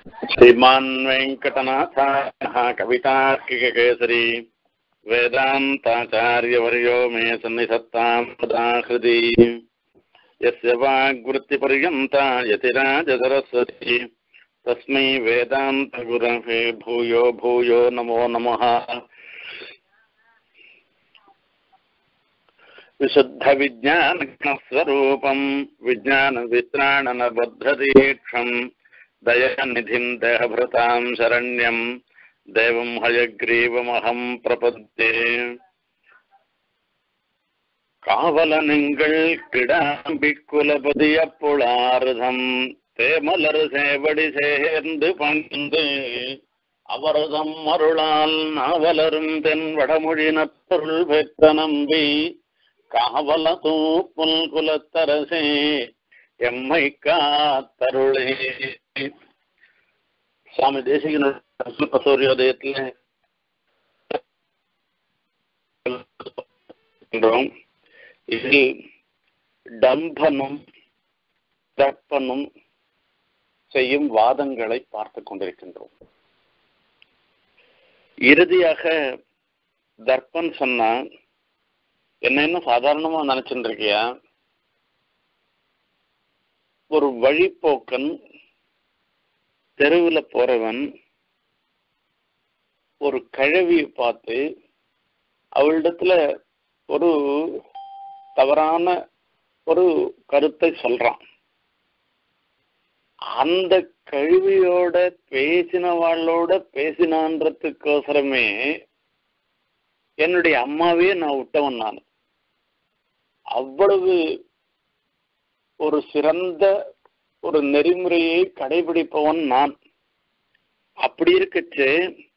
श्रीमान् वेङ्कटनाथाः कवितार्किककेसरी वेदान्ताचार्यवर्यो मे सन्निधत्ताम् सदा हृदि यस्य वाग्वृत्तिपर्यन्ता यतिराजसरस्वती तस्मै वेदान्तगुरवे भूयो भूयो नमो नमः विशुद्धविज्ञानस्वरूपम् विज्ञानवित्राणनबद्धदीक्षम् दयानिधिम् देहभृताम् शरण्यम् देवम् हयग्रीवमहम् प्रपद्ये காவலனுங்கள் கிடாம்பி குலபதியப்புளார்தம் தேமலர் சேவடி சேர்ந்து பணிந்து அவரதம் அருளால் நாவலரும் தென் வடமொழி நற்பொருள் பெற்ற நம்பி காவல தூப்புல் குலத்தரசே எம்மை காத்தருளே சுவாமி தேசிகனுடைய சூரியோதயத்தில் இதில் டம்பனும் தர்ப்பனும் செய்யும் வாதங்களை பார்த்து கொண்டிருக்கின்றோம் இறுதியாக தர்ப்பன் சொன்னா என்ன சாதாரணமா நினைச்சுட்டு இருக்கியா ஒரு வழிப்போக்கன் தெருவில் போறவன் ஒரு கழவியை பார்த்து அவளிடத்துல ஒரு தவறான ஒரு கருத்தை சொல்றான் அந்த கழுவியோட பேசினவாளோட பேசினான்றதுக்கோசரமே என்னுடைய அம்மாவே நான் விட்டவன் நான் அவ்வளவு ஒரு சிறந்த ஒரு நெறிமுறையை கடைபிடிப்பவன் நான் அப்படி இருக்கச்சு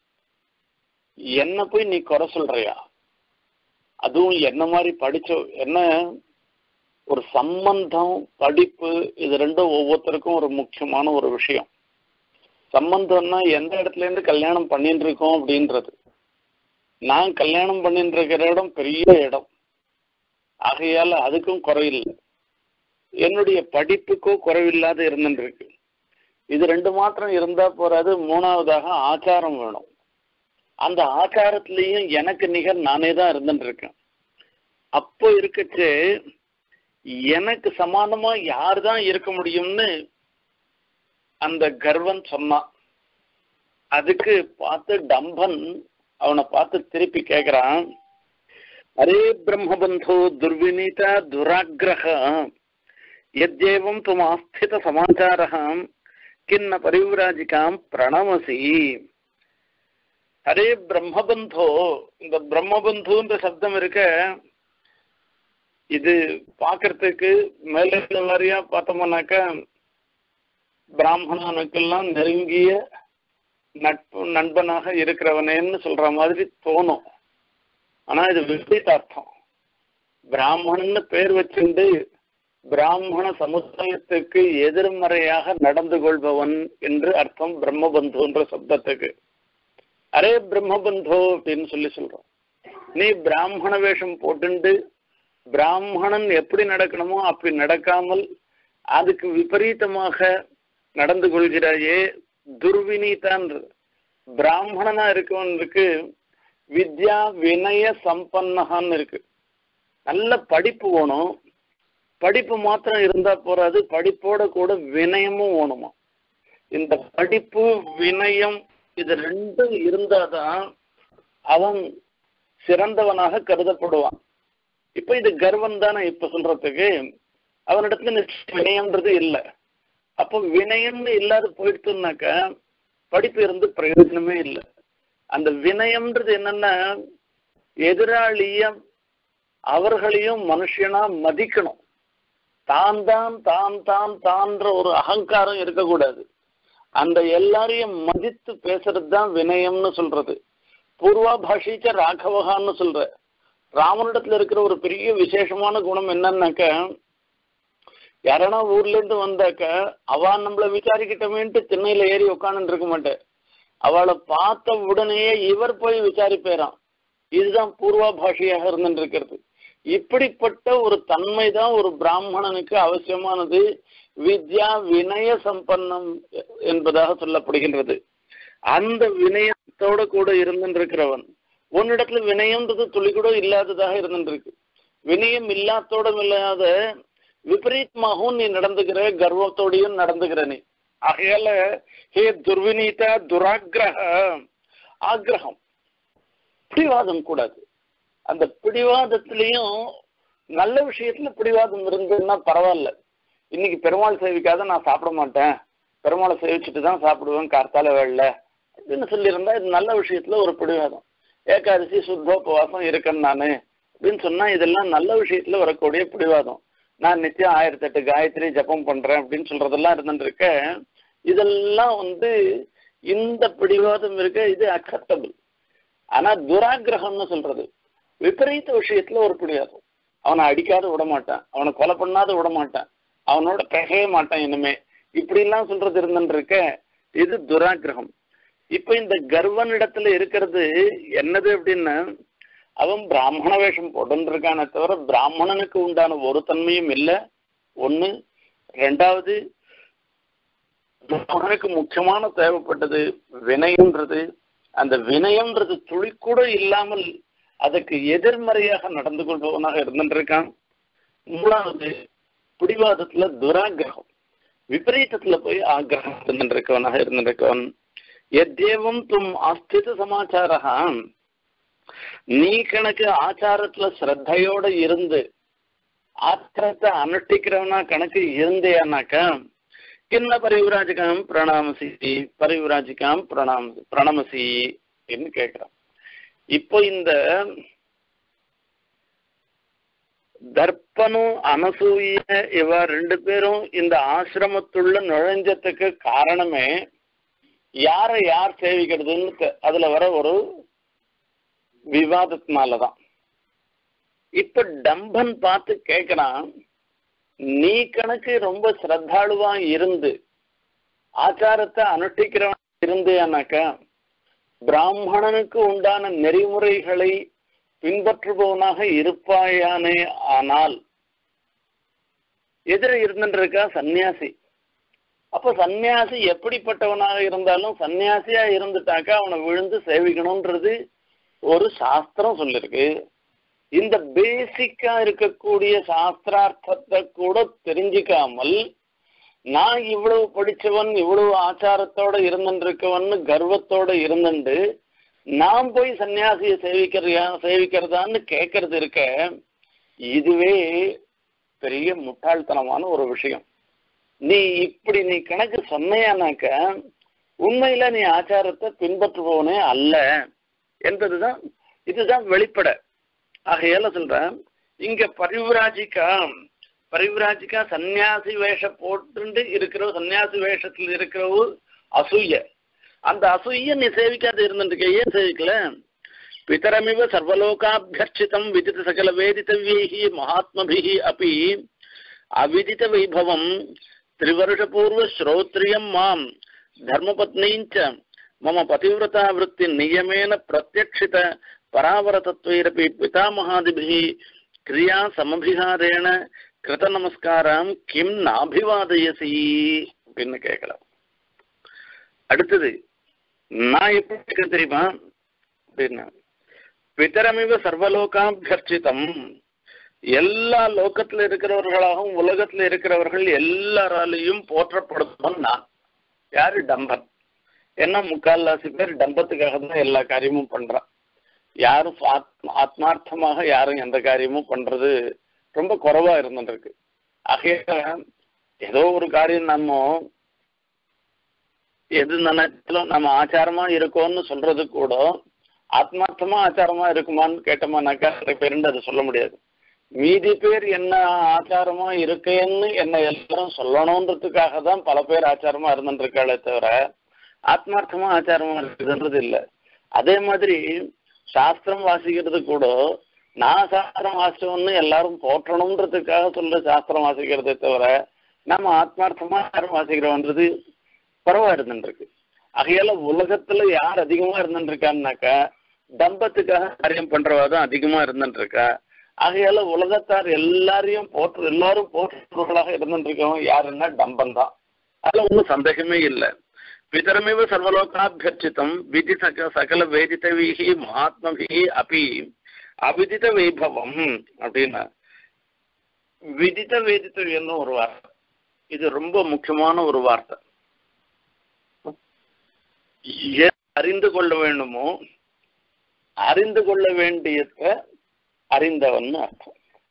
என்ன போய் நீ குறை சொல்றியா அதுவும் என்ன மாதிரி படிச்ச என்ன ஒரு சம்பந்தம் படிப்பு இது ரெண்டும் ஒவ்வொருத்தருக்கும் ஒரு முக்கியமான ஒரு விஷயம் சம்பந்தம்னா எந்த இடத்துல இருந்து கல்யாணம் பண்ணிட்டு இருக்கோம் அப்படின்றது நான் கல்யாணம் பண்ணிட்டு இருக்கிற இடம் பெரிய இடம் ஆகையால அதுக்கும் குறையில்லை என்னுடைய படிப்புக்கோ குறைவில்லாத இருந்துருக்கு இது ரெண்டு மாத்திரம் இருந்தா போறாது மூணாவதாக ஆச்சாரம் வேணும் அந்த ஆச்சாரத்திலையும் எனக்கு நிகர் நானே தான் இருந்துட்டு இருக்கேன் அப்போ இருக்கச்சு எனக்கு சமானமா யார் தான் இருக்க முடியும்னு அந்த கர்வன் சொன்னான் அதுக்கு பார்த்து டம்பன் அவனை பார்த்து திருப்பி கேக்குறான் அரே பிரம்மபந்தோ துர்வினீதா துராகிரக எத்யேவம் தும் ஆஸ்தித சமாச்சாரம் கிண்ண பரிவிராஜிகாம் பிரணமசி ஹரே பிரம்மபந்தோ இந்த பிரம்மபந்துன்ற சப்தம் இருக்க இது பார்க்கறதுக்கு மேல மாதிரியா பார்த்தோம்னாக்க பிராமணனுக்கெல்லாம் நெருங்கிய நட்பு நண்பனாக இருக்கிறவனேன்னு சொல்ற மாதிரி தோணும் ஆனா இது விபரீதார்த்தம் பிராமணன்னு பேர் வச்சுண்டு பிராமண சமுதாயத்துக்கு எதிர்மறையாக நடந்து கொள்பவன் என்று அர்த்தம் பிரம்மபந்துன்ற சப்தத்துக்கு அரே பிரம்மபந்தோ அப்படின்னு சொல்லி சொல்றோம் நீ பிராமண வேஷம் போட்டுண்டு பிராமணன் எப்படி நடக்கணுமோ அப்படி நடக்காமல் அதுக்கு விபரீதமாக நடந்து கொள்கிறாயே துர்வினீதான் பிராமணனா இருக்கவனுக்கு வித்யா வினய சம்பன்னகான்னு இருக்கு நல்ல படிப்பு வேணும் படிப்பு மாத்திரம் இருந்தா போறாது படிப்போட கூட வினயமும் வேணுமா இந்த படிப்பு வினயம் இது ரெண்டும் இருந்தாதான் அவன் சிறந்தவனாக கருதப்படுவான் இப்ப இது கர்வம் தானே இப்ப சொல்றதுக்கு அவனிடத்துல வினயம்ன்றது இல்லை அப்போ வினயம்னு இல்லாத போயிடுச்சுனாக்க படிப்பு இருந்து பிரயோஜனமே இல்லை அந்த வினயம்ன்றது என்னன்னா எதிராளிய அவர்களையும் மனுஷனா மதிக்கணும் தான் தான் தான் தான் தான்ற ஒரு அகங்காரம் இருக்கக்கூடாது அந்த எல்லாரையும் மதித்து பேசுறது தான் வினயம்னு சொல்றது பூர்வா பாஷிச்ச ராகவகான்னு சொல்ற ராமனிடத்துல இருக்கிற ஒரு பெரிய விசேஷமான குணம் என்னன்னாக்க யாரனா ஊர்ல இருந்து வந்தாக்க அவ நம்மள விசாரிக்கிட்டமேன்ட்டு திண்ணையில ஏறி உட்காந்து இருக்க மாட்டேன் அவளை பார்த்த உடனேயே இவர் போய் விசாரிப்பேறான் இதுதான் பூர்வா பாஷையாக இருந்துட்டு இருக்கிறது இப்படிப்பட்ட ஒரு தன்மை தான் ஒரு பிராமணனுக்கு அவசியமானது வித்யா வினய சம்பன்னம் என்பதாக சொல்லப்படுகின்றது அந்த வினயத்தோட கூட இருந்துருக்கிறவன் உன்னிடத்துல வினயம்ன்றது துளி கூட இல்லாததாக இருந்துருக்கு வினயம் இல்லாதோட இல்லாத விபரீதமாகவும் நீ நடந்துக்கிற கர்வத்தோடையும் நடந்துக்கிற நீ ஆகையால ஹே துர்வினீத துராகிரக ஆக்ரகம் பிடிவாதம் கூடாது அந்த பிடிவாதத்திலையும் நல்ல விஷயத்துல பிடிவாதம் இருந்ததுன்னா பரவாயில்ல இன்னைக்கு பெருமாள் சேவிக்காத நான் சாப்பிட மாட்டேன் பெருமாளை சேவிச்சுட்டு தான் சாப்பிடுவேன் கார்த்தால வேலைல அப்படின்னு சொல்லியிருந்தா இது நல்ல விஷயத்துல ஒரு பிடிவாதம் ஏகாதசி சுத்தோபவாசம் இருக்கேன் நானு அப்படின்னு சொன்னா இதெல்லாம் நல்ல விஷயத்துல வரக்கூடிய பிடிவாதம் நான் நித்தியம் ஆயிரத்தி எட்டு காயத்ரி ஜபம் பண்றேன் அப்படின்னு சொல்றதெல்லாம் இருந்துருக்க இதெல்லாம் வந்து இந்த பிடிவாதம் இருக்க இது அக்செப்டபிள் ஆனா துராகிரகம்னு சொல்றது விபரீத விஷயத்துல ஒரு பிடிவாதம் அவனை அடிக்காத விட மாட்டான் அவனை கொலை பண்ணாத விட மாட்டான் அவனோட பகைய மாட்டான் இனிமே இப்படி எல்லாம் சொல்றது இருந்துருக்க இது துராகிரகம் இப்ப இந்த கர்வன் இடத்துல இருக்கிறது என்னது அப்படின்னா அவன் பிராமண வேஷம் போட்டுருக்கானே தவிர பிராமணனுக்கு உண்டான ஒரு தன்மையும் இல்லை ஒண்ணு ரெண்டாவது பிராமணனுக்கு முக்கியமான தேவைப்பட்டது வினயம்ன்றது அந்த வினயம்ன்றது துளி கூட இல்லாமல் அதுக்கு எதிர்மறையாக நடந்து கொள்பவனாக இருந்துருக்கான் மூணாவது பிடிவாதத்துல துராகிரகம் விபரீதத்துல போய் ஆக்கிரகம் இருந்துருக்கவனாக இருந்திருக்கவன் எத்தேவம் தும் அஸ்தித சமாச்சாரா நீ கணக்கு ஆச்சாரத்துல ஸ்ரத்தையோட இருந்து ஆச்சாரத்தை அனுஷ்டிக்கிறவனா கணக்கு இருந்தேனாக்கா கிண்ண பரிவிராஜிகாம் பிரணாமசி பரிவிராஜிகாம் பிரணாம பிரணமசி என்று கேட்கிறான் இப்போ இந்த தர்ப்பனும் அனசூய இவ ரெண்டு பேரும் இந்த ஆசிரமத்துள்ள நுழைஞ்சதுக்கு காரணமே யாரை யார் சேவிக்கிறதுன்னு அதுல வர ஒரு விவாதத்தினாலதான் இப்ப டம்பன் பார்த்து கேக்குறான் நீ கணக்கு ரொம்ப சிரத்தாளுவா இருந்து ஆச்சாரத்தை அனுஷ்டிக்கிறவன் இருந்தேனாக்கா பிராமணனுக்கு உண்டான நெறிமுறைகளை பின்பற்றுபவனாக இருப்பாயானே ஆனால் எதிர இருந்துருக்கா சன்னியாசி அப்ப சன்னியாசி எப்படிப்பட்டவனாக இருந்தாலும் சன்னியாசியா இருந்துட்டாக்கா அவனை விழுந்து சேவிக்கணும்ன்றது ஒரு சாஸ்திரம் சொல்லிருக்கு இந்த பேசிக்கா இருக்கக்கூடிய சாஸ்திரார்த்தத்தை கூட தெரிஞ்சுக்காமல் நான் இவ்வளவு படிச்சவன் இவ்வளவு ஆச்சாரத்தோட இருந்துருக்கவன் கர்வத்தோட இருந்துட்டு நான் போய் சன்னியாசிய சேவிக்கிறியா சேவிக்கிறதான்னு கேட்கறது இருக்க இதுவே பெரிய முட்டாள்தனமான ஒரு விஷயம் நீ இப்படி நீ கணக்கு சொன்னையானாக்க உண்மையில நீ ஆச்சாரத்தை பின்பற்றுபவனே அல்ல என்பதுதான் இதுதான் வெளிப்பட ஆகையால சொல்றேன் இங்க பரிவிராஜிக்கா பரிவிராஜிக்கா சன்னியாசி வேஷ போட்டு இருக்கிற சன்னியாசி வேஷத்துல இருக்கிறவு அசூய அந்த அசூய நீ சேவிக்காத இருந்துருக்க ஏன் சேவிக்கல பிதரமிவ சர்வலோகாபியர்ச்சிதம் விதித்த சகல வேதித்தவியைஹி மகாத்மபிஹி அப்படி அவிதித வைபவம் திரிவருஷபூர்வ ஸ்ரோத்ரியம் மாம் தர்மபத்னீஞ்ச மம பதிவிரதா விற்பி நியமேன பிரத்யக்ஷித பராவரதத்வைரப்பி பிதாமகாதிபிः கிரியா சமபிகாரேண கிருத நமஸ்காரம் கிம் நாபிவாதயசி அப்படின்னு கேட்கலாம் அடுத்தது நான் எப்படி இருக்கேன் தெரியுமா அப்படின்னா பிதரமிவ சர்வலோகாபியர்ச்சிதம் எல்லா லோகத்துல இருக்கிறவர்களாகவும் உலகத்துல இருக்கிறவர்கள் எல்லாராலையும் போற்றப்படுபவன் நான் யாரு டம்பன் ஏன்னா முக்கால்வாசி பேர் டம்பத்துக்காக தான் எல்லா காரியமும் பண்றான் யாரும் ஆத்மார்த்தமாக யாரும் எந்த காரியமும் பண்றது ரொம்ப குறைவா இருந்துருக்கு ஆகைய ஏதோ ஒரு காரியம் நம்ம எது நினைச்சாலும் நம்ம ஆச்சாரமா இருக்கோம்னு சொல்றது கூட ஆத்மார்த்தமா ஆச்சாரமா இருக்குமான்னு கேட்டோமானாக்கா நிறைய பேருண்டு அதை சொல்ல முடியாது மீதி பேர் என்ன ஆச்சாரமா இருக்கேன்னு என்ன எல்லாரும் சொல்லணுன்றதுக்காக தான் பல பேர் ஆச்சாரமா இருந்துருக்காளே தவிர ஆத்மார்த்தமா ஆச்சாரமா இருக்குதுன்றது இல்லை அதே மாதிரி சாஸ்திரம் வாசிக்கிறது கூட நான் சாஸ்திரம் வாசிச்சவன்னு எல்லாரும் போற்றணுன்றதுக்காக சொல்ற சாஸ்திரம் வாசிக்கிறதே தவிர நம்ம ஆத்மார்த்தமா யாரும் வாசிக்கிறோன்றது குறவா இருந்துருக்கு ஆகையால உலகத்துல யார் அதிகமா இருந்துருக்கான்னாக்கா தம்பத்துக்காக காரியம் பண்றவா தான் அதிகமா இருந்துருக்கா ஆகையால உலகத்தார் எல்லாரையும் போற்று எல்லாரும் போற்றுவர்களாக இருந்துருக்கவன் யாருன்னா டம்பன் தான் அதுல ஒன்றும் சந்தேகமே இல்லை பிதரமிவ சர்வலோகாபியர்ச்சித்தம் விதி சக சகல வேதிதவிகி மகாத்மபிகி அபி அவிதித வைபவம் அப்படின்னா விதித வேதித்தவியன்னு ஒரு வார்த்தை இது ரொம்ப முக்கியமான ஒரு வார்த்தை எது அறிந்து கொள்ள வேண்டுமோ அறிந்து கொள்ள வேண்டியத அறிந்தவன் அர்த்தம்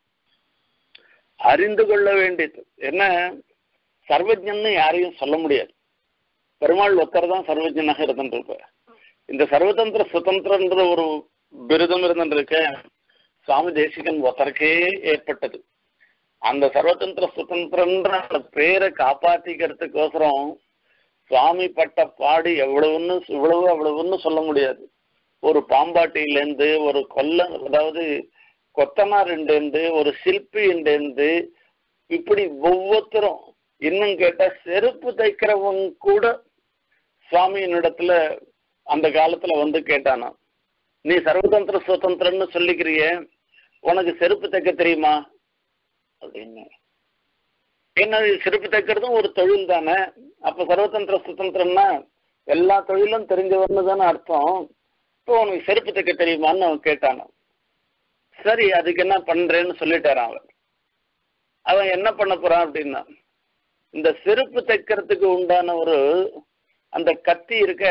அறிந்து கொள்ள வேண்டியது என்ன சர்வஜன்னு யாரையும் சொல்ல முடியாது பெருமாள் ஒருத்தர் தான் சர்வஜனாக இருந்துருப்பார் இந்த சர்வதந்திர சுதந்திரன்ற ஒரு விருதம் இருந்துருக்க சுவாமி தேசிகன் ஒருத்தருக்கே ஏற்பட்டது அந்த சர்வதந்திர சுதந்திரன்ற அந்த பேரை காப்பாத்திக்கிறதுக்கோசரம் சுவாமி பட்ட பாடு எவ்வளவுன்னு இவ்வளவு அவ்வளவுன்னு சொல்ல முடியாது ஒரு பாம்பாட்டியிலேருந்து ஒரு கொல்ல அதாவது கொத்தனாருண்டேந்து ஒரு சிற்பிண்டேந்து இப்படி ஒவ்வொருத்தரும் இன்னும் கேட்டா செருப்பு தைக்கிறவங்க கூட சுவாமியினிடத்துல அந்த காலத்துல வந்து கேட்டானா நீ சர்வதந்திர சுதந்திரன்னு சொல்லிக்கிறிய உனக்கு செருப்பு தைக்க தெரியுமா அப்படின்னு என்ன செருப்பு தைக்கிறதும் ஒரு தொழில் தானே அப்ப சர்வதந்திர சுதந்திரம்னா எல்லா தொழிலும் தெரிஞ்சவர்னு தானே அர்த்தம் இப்போ உனக்கு செருப்பு தைக்க தெரியுமான்னு அவன் கேட்டானா சரி அதுக்கு என்ன பண்றேன்னு சொல்லிட்டாரான் அவன் அவன் என்ன பண்ண போறான் அப்படின்னா இந்த செருப்பு தைக்கிறதுக்கு உண்டான ஒரு அந்த கத்தி இருக்க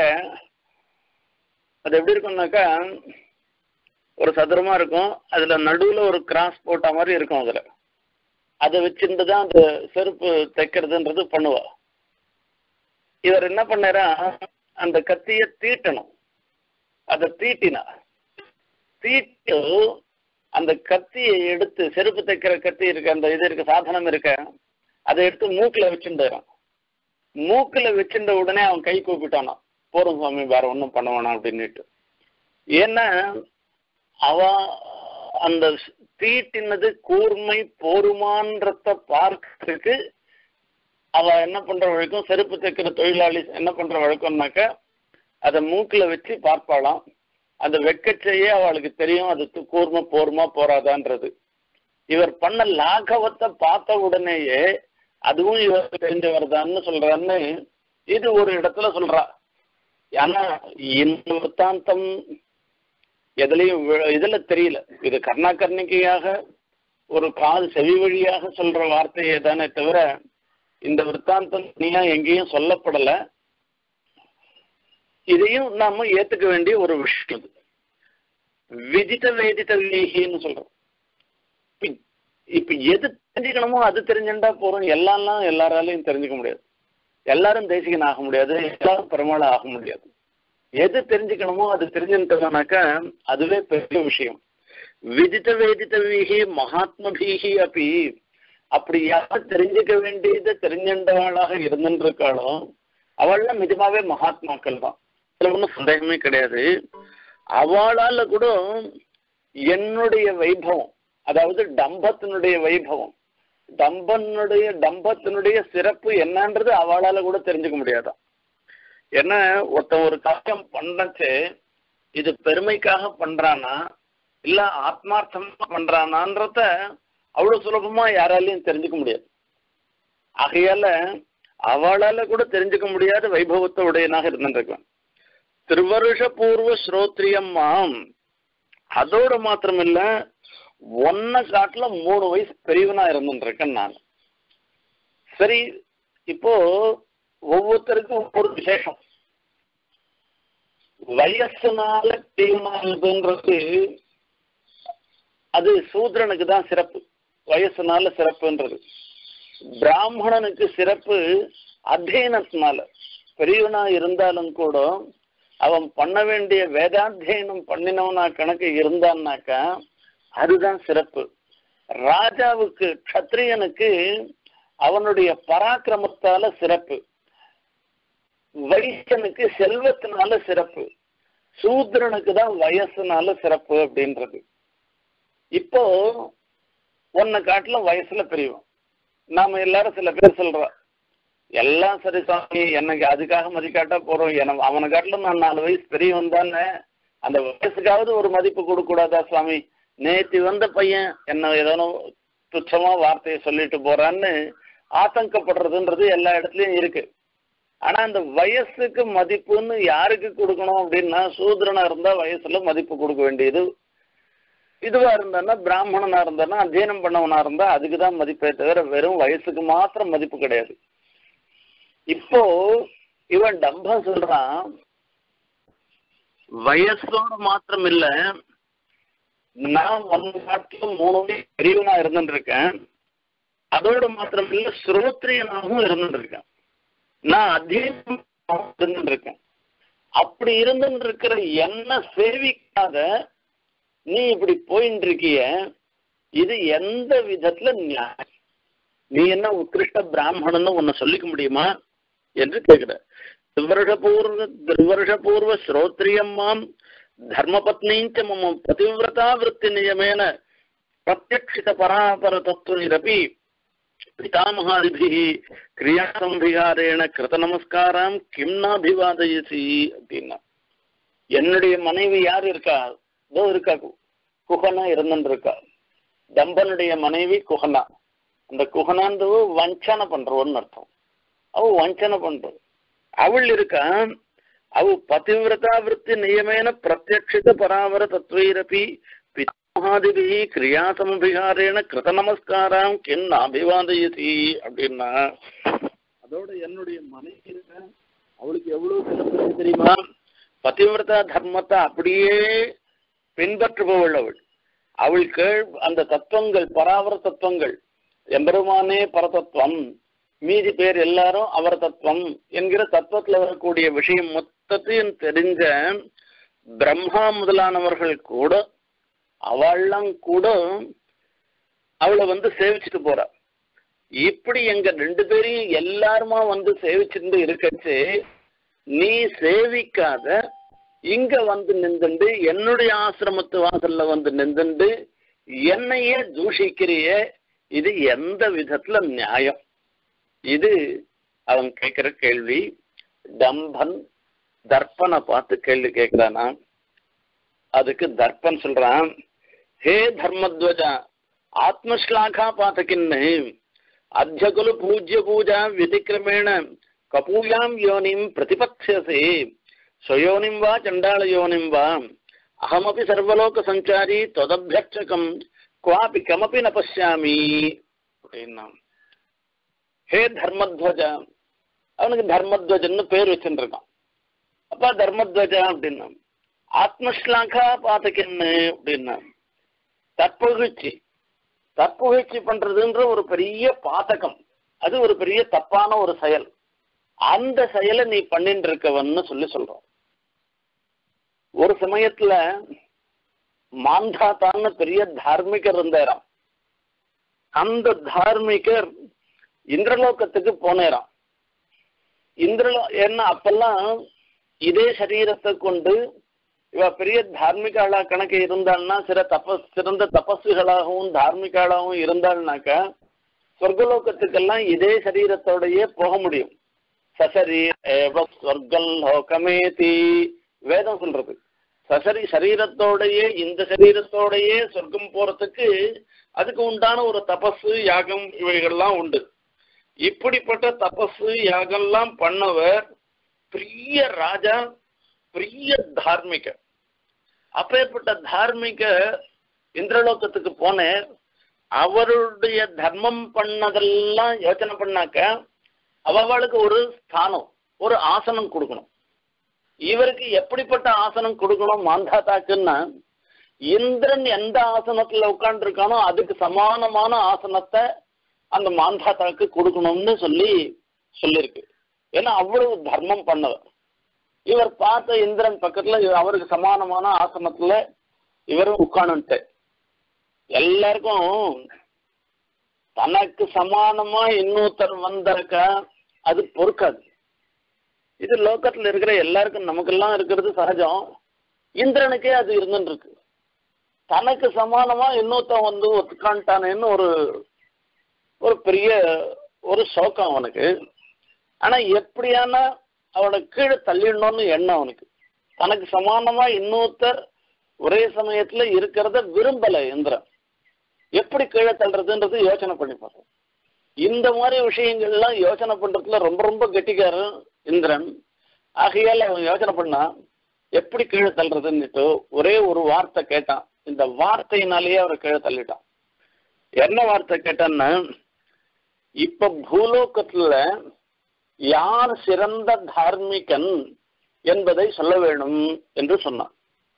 அது எப்படி இருக்கும்னாக்கா ஒரு சதுரமா இருக்கும் அதுல நடுவுல ஒரு கிராஸ் போட்ட மாதிரி இருக்கும் அதுல அதை வச்சுட்டு தான் அந்த செருப்பு தைக்கிறதுன்றது பண்ணுவா இவர் என்ன பண்ணாரா அந்த கத்திய தீட்டணும் அதை தீட்டினா தீட்டு அந்த கத்தியை எடுத்து செருப்பு தைக்கிற கத்தி இருக்க அந்த இது இருக்க சாதனம் இருக்க அதை எடுத்து மூக்குல வச்சுட்டாரான் மூக்குல வச்சுட்ட உடனே அவன் கை கூப்பிட்டானான் போறோம் சுவாமி வேற ஒன்றும் பண்ண வேணாம் அப்படின்னுட்டு ஏன்னா அவ அந்த தீட்டினது கூர்மை போருமான்றத பார்க்கறதுக்கு அவ என்ன பண்ற வழக்கம் செருப்பு தைக்கிற தொழிலாளி என்ன பண்ற வழக்கம்னாக்க அதை மூக்குல வச்சு பார்ப்பாளாம் அந்த வெக்கச்சையே அவளுக்கு தெரியும் அது கூர்ம போர்மா போறாதான்றது இவர் பண்ண லாகவத்தை பார்த்த உடனேயே அதுவும் இவர் தெரிஞ்சவர் தான்னு சொல்றான்னு இது ஒரு இடத்துல சொல்றா ஆனா இந்த விற்த்தாந்தம் எதுலையும் இதுல தெரியல இது கர்ணாகர்ணிக்கையாக ஒரு கால் செவி வழியாக சொல்ற வார்த்தையே தானே தவிர இந்த விற்த்தாந்தம் தனியா எங்கேயும் சொல்லப்படல இதையும் நாம ஏத்துக்க வேண்டிய ஒரு விஷயம் இது விதித்த வேதித்த வீகின்னு சொல்றோம் இப்ப எது தெரிஞ்சுக்கணுமோ அது தெரிஞ்சுட்டா போறோம் எல்லாம்லாம் எல்லாராலையும் தெரிஞ்சுக்க முடியாது எல்லாரும் தேசிகன் ஆக முடியாது எல்லாரும் பெருமாள் ஆக முடியாது எது தெரிஞ்சுக்கணுமோ அது தெரிஞ்சுட்டோம்னாக்கா அதுவே பெரிய விஷயம் விதித்த வேதித்த வீகி மகாத்மபீகி அப்படி அப்படி யார் தெரிஞ்சுக்க வேண்டியது தெரிஞ்சின்றவளாக இருந்துருக்காளோ அவள்லாம் நிஜமாவே மகாத்மாக்கள் தான் இதுல ஒன்றும் சந்தேகமே கிடையாது அவளால கூட என்னுடைய வைபவம் அதாவது டம்பத்தினுடைய வைபவம் டம்பனுடைய டம்பத்தினுடைய சிறப்பு என்னன்றது அவளால கூட தெரிஞ்சுக்க முடியாதான் ஏன்னா ஒருத்தன் ஒரு காரியம் பண்ணச்சு இது பெருமைக்காக பண்றானா இல்ல ஆத்மார்த்தமா பண்றானான்றத அவ்வளவு சுலபமா யாராலையும் தெரிஞ்சுக்க முடியாது ஆகையால அவளால கூட தெரிஞ்சுக்க முடியாத வைபவத்தை உடையனாக இருந்துருக்கான் திருவருஷ பூர்வ ஸ்ரோத்ரியம்மாம் அதோட மாத்திரம் இல்ல ஒன்ன காட்டுல மூணு வயசு பெரியவனா இருந்துருக்கேன் நான் சரி இப்போ ஒவ்வொருத்தருக்கும் ஒவ்வொரு விசேஷம் வயசுனால பெரியவனாகுதுன்றது அது சூத்ரனுக்கு தான் சிறப்பு வயசுனால சிறப்புன்றது பிராமணனுக்கு சிறப்பு அத்தியனத்தினால பெரியவனா இருந்தாலும் கூட அவன் பண்ண வேண்டிய வேதாத்தியனம் பண்ணினவனா கணக்கு இருந்தான்னாக்கா அதுதான் சிறப்பு ராஜாவுக்கு கத்திரியனுக்கு அவனுடைய பராக்கிரமத்தால சிறப்பு வைசனுக்கு செல்வத்தினால சிறப்பு சூத்ரனுக்கு தான் வயசுனால சிறப்பு அப்படின்றது இப்போ உன்னை காட்டிலும் வயசுல பெரியவன் நாம எல்லாரும் சில பேர் சொல்றோம் எல்லாம் சரி சாமி எனக்கு அதுக்காக மதிக்காட்டா போறோம் என அவனை காட்டிலும் நான் நாலு வயசு பெரியவன் தானே அந்த வயசுக்காவது ஒரு மதிப்பு கொடுக்க கூடாதா சுவாமி நேத்தி வந்த பையன் என்ன ஏதோ துச்சமா வார்த்தையை சொல்லிட்டு போறான்னு ஆத்தங்கப்படுறதுன்றது எல்லா இடத்துலயும் இருக்கு ஆனா அந்த வயசுக்கு மதிப்புன்னு யாருக்கு கொடுக்கணும் அப்படின்னா சூத்திரனா இருந்தா வயசுல மதிப்பு கொடுக்க வேண்டியது இதுவா இருந்தான்னா பிராமணனா இருந்தானா அத்தியனம் பண்ணவனா இருந்தா அதுக்கு தான் மதிப்பே தவிர வெறும் வயசுக்கு மாத்திரம் மதிப்பு கிடையாது இப்போ இவன் டம்பம் சொல்றான் வயசோட மாத்திரம் இல்ல நான் ஒன்னு நாட்டிலும் மூணு வயசு பெரியவனா இருந்துட்டு இருக்கேன் அதோட மாத்திரம் இல்ல ஸ்ரோத்ரியனாகவும் இருந்துட்டு இருக்கேன் நான் அத்தியனம் இருந்துட்டு இருக்கேன் அப்படி இருந்துட்டு இருக்கிற என்ன சேவிக்காத நீ இப்படி போயின்னு இருக்கிய இது எந்த விதத்துல நியாயம் நீ என்ன உத்கிருஷ்ட பிராமணன்னு உன்னை சொல்லிக்க முடியுமா என்று கேட்கிற திருவருஷபூர்வ திருவருஷபூர்வ ஸ்ரோத்ரியம் மாம் தர்மபத்னீஞ்ச மம பதிவிரதா விற்பி நியமேன பிரத்யக்ஷித பராபர தத்துவரப்பி பிதாமகாதிபிः கிரியாசம்பிகாரேண கிருத நமஸ்காரம் கிம் நாபிவாதயசி அப்படின்னா என்னுடைய மனைவி யார் இருக்கா இதோ இருக்கா குஹனா இருந்துட்டு இருக்கா தம்பனுடைய மனைவி குஹனா அந்த குஹனான்றது வஞ்சனை பண்றவன்னு அர்த்தம் அவ வஞ்சனை பண்ற அவள் இருக்கா அவ பதிவிரதா விற்பி நியமேன பிரத்யக்ஷித பராவர தத்துவரப்பி பிதாமகாதிபி கிரியாசமபிகாரேன கிருத நமஸ்காரம் கிம் அபிவாதயசி அப்படின்னா அதோட என்னுடைய மனைவி இருக்க அவளுக்கு எவ்வளவு சிறப்பு இருக்கு தெரியுமா பதிவிரதா தர்மத்தை அப்படியே பின்பற்றுபவள் அவள் அவள் கேள் அந்த தத்துவங்கள் பராவர தத்துவங்கள் எம்பெருமானே பரதத்துவம் மீதி பேர் எல்லாரும் அவர் தத்துவம் என்கிற தத்துவத்துல வரக்கூடிய விஷயம் மொத்தத்தையும் தெரிஞ்ச பிரம்மா முதலானவர்கள் கூட அவள்லாம் கூட அவளை வந்து சேவிச்சுட்டு போறா இப்படி எங்க ரெண்டு பேரையும் எல்லாருமா வந்து சேவிச்சுட்டு இருக்கச்சு நீ சேவிக்காத இங்க வந்து நின்றுண்டு என்னுடைய ஆசிரமத்து வாசல்ல வந்து நின்றுண்டு என்னையே தூஷிக்கிறிய இது எந்த விதத்துல நியாயம் இது அவன் கேட்கிற கேள்வி டம்பன் தர்ப்பனை பார்த்து கேள்வி கேட்கிறானா அதுக்கு தர்ப்பன் சொல்றான் ஹே தர்மத்வஜா ஆத்மஸ்லாகா பாத்தகின்னு அத்தியகுலு பூஜ்ய பூஜா விதிக்கிரமேண கபூயாம் யோனிம் பிரதிபக்ஷசே ஸ்வயோனிம் வா சண்டாள யோனிம் வா அகமபி சர்வலோக சஞ்சாரி தொதபியட்சகம் குவாபி கமபி ந பசியாமி அப்படின்னா ஹே தர்மத்வஜா அவனுக்கு தர்மத்வஜன்னு பேர் வச்சுருக்கான் அப்பா தர்மத்வஜா அப்படின்னா ஆத்மஸ்லாகா பாத்தகின்னு அப்படின்னா தற்புகழ்ச்சி தற்புகழ்ச்சி பண்றதுன்ற ஒரு பெரிய பாதகம் அது ஒரு பெரிய தப்பான ஒரு செயல் அந்த செயலை நீ பண்ணிட்டு இருக்கவன்னு சொல்லி சொல்றோம் ஒரு சமயத்துல மாந்தாத்தான்னு பெரிய தார்மிகர் இருந்தாராம் அந்த தார்மிகர் இந்திரலோகத்துக்கு போனேராம் இந்திரலோ என்ன அப்பெல்லாம் இதே சரீரத்தை கொண்டு இவ பெரிய தார்மிகாளா கணக்கு இருந்தாள்னா சில தபஸ் சிறந்த தபஸுகளாகவும் தார்மிகாளாகவும் இருந்தாள்னாக்கா சொர்க்கலோகத்துக்கெல்லாம் இதே சரீரத்தோடயே போக முடியும் சசரி ஏவ ஸ்வர்கல் லோகமேதி வேதம் சொல்றது சசரி சரீரத்தோடையே இந்த சரீரத்தோடையே சொர்க்கம் போறதுக்கு அதுக்கு உண்டான ஒரு தபசு யாகம் இவைகள்லாம் உண்டு இப்படிப்பட்ட தபசு யாகம்லாம் பண்ணவர் பெரிய ராஜா பெரிய தார்மிக அப்பேற்பட்ட தார்மிக இந்திரலோகத்துக்கு போனேன் அவருடைய தர்மம் பண்ணதெல்லாம் யோசனை பண்ணாக்க அவளுக்கு ஒரு ஸ்தானம் ஒரு ஆசனம் கொடுக்கணும் இவருக்கு எப்படிப்பட்ட ஆசனம் கொடுக்கணும் மாந்தாத்தாக்குன்னா இந்திரன் எந்த ஆசனத்துல உட்காந்துருக்கானோ அதுக்கு சமானமான ஆசனத்தை அந்த மாந்தாத்தாக்கு கொடுக்கணும்னு சொல்லி சொல்லியிருக்கு ஏன்னா அவ்வளவு தர்மம் பண்ணவர் இவர் பார்த்த இந்திரன் பக்கத்துல அவருக்கு சமானமான ஆசனத்துல இவரும் உட்காந்துட்டு எல்லாருக்கும் தனக்கு சமானமா இன்னொருத்தர் வந்தாக்க அது பொறுக்காது இது லோக்கத்துல இருக்கிற எல்லாருக்கும் நமக்கெல்லாம் இருக்கிறது சகஜம் இந்திரனுக்கே அது இருந்துட்டு இருக்கு தனக்கு சமானமா இன்னொருத்தன் வந்து ஒத்துக்கான்ட்டானேன்னு ஒரு ஒரு பெரிய ஒரு சோகம் அவனுக்கு ஆனா எப்படியான அவனை கீழே தள்ளிடணும்னு எண்ணம் அவனுக்கு தனக்கு சமானமா இன்னொருத்தர் ஒரே சமயத்துல இருக்கிறத விரும்பல இந்திரன் எப்படி கீழே தள்ளுறதுன்றது யோசனை பண்ணி பார்ப்போம் இந்த மாதிரி விஷயங்கள்லாம் யோசனை பண்றதுல ரொம்ப ரொம்ப கெட்டிக்காரன் இந்திரன் ஆகையால அவன் யோசனை பண்ணா எப்படி கீழே தள்ளுறதுன்னுட்டு ஒரே ஒரு வார்த்தை கேட்டான் இந்த வார்த்தையினாலேயே அவரை கீழே தள்ளிட்டான் என்ன வார்த்தை கேட்டான்னா இப்ப பூலோகத்துல யார் சிறந்த தார்மிகன் என்பதை சொல்ல வேணும் என்று சொன்னான்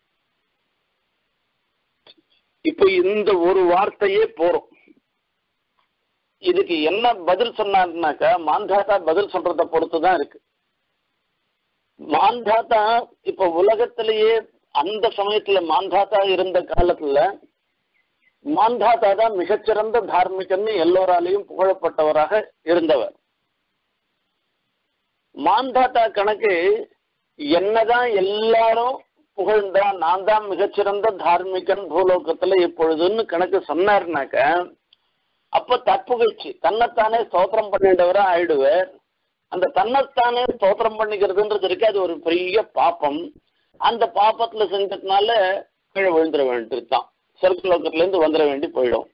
இப்ப இந்த ஒரு வார்த்தையே போறோம் இதுக்கு என்ன பதில் சொன்னாருனாக்கா மாந்தாத்தா பதில் சொல்றத பொறுத்து தான் இருக்கு மாந்தாத்தா இப்ப உலகத்திலேயே அந்த சமயத்துல மாந்தாத்தா இருந்த காலத்துல மாந்தாத்தா தான் மிகச்சிறந்த தார்மிகன்னு எல்லோராலையும் புகழப்பட்டவராக இருந்தவர் மாந்தாத்தா கணக்கு என்னதான் எல்லாரும் புகழ்ந்தா நான் தான் மிகச்சிறந்த தார்மிகன் பூலோகத்துல இப்பொழுதுன்னு கணக்கு சொன்னார்னாக்க அப்ப தப்புகழ்ச்சி தன்னைத்தானே ஸ்தோத்திரம் பண்ணிட்டவரா ஆயிடுவார் அந்த தன்னைத்தானே ஸ்தோத்திரம் பண்ணிக்கிறதுன்றது இருக்கு அது ஒரு பெரிய பாப்பம் அந்த பாப்பத்துல செஞ்சதுனால கீழே விழுந்துட வேண்டியதுதான் சொர்க்கலோகத்துல இருந்து வந்துட வேண்டி போயிடும்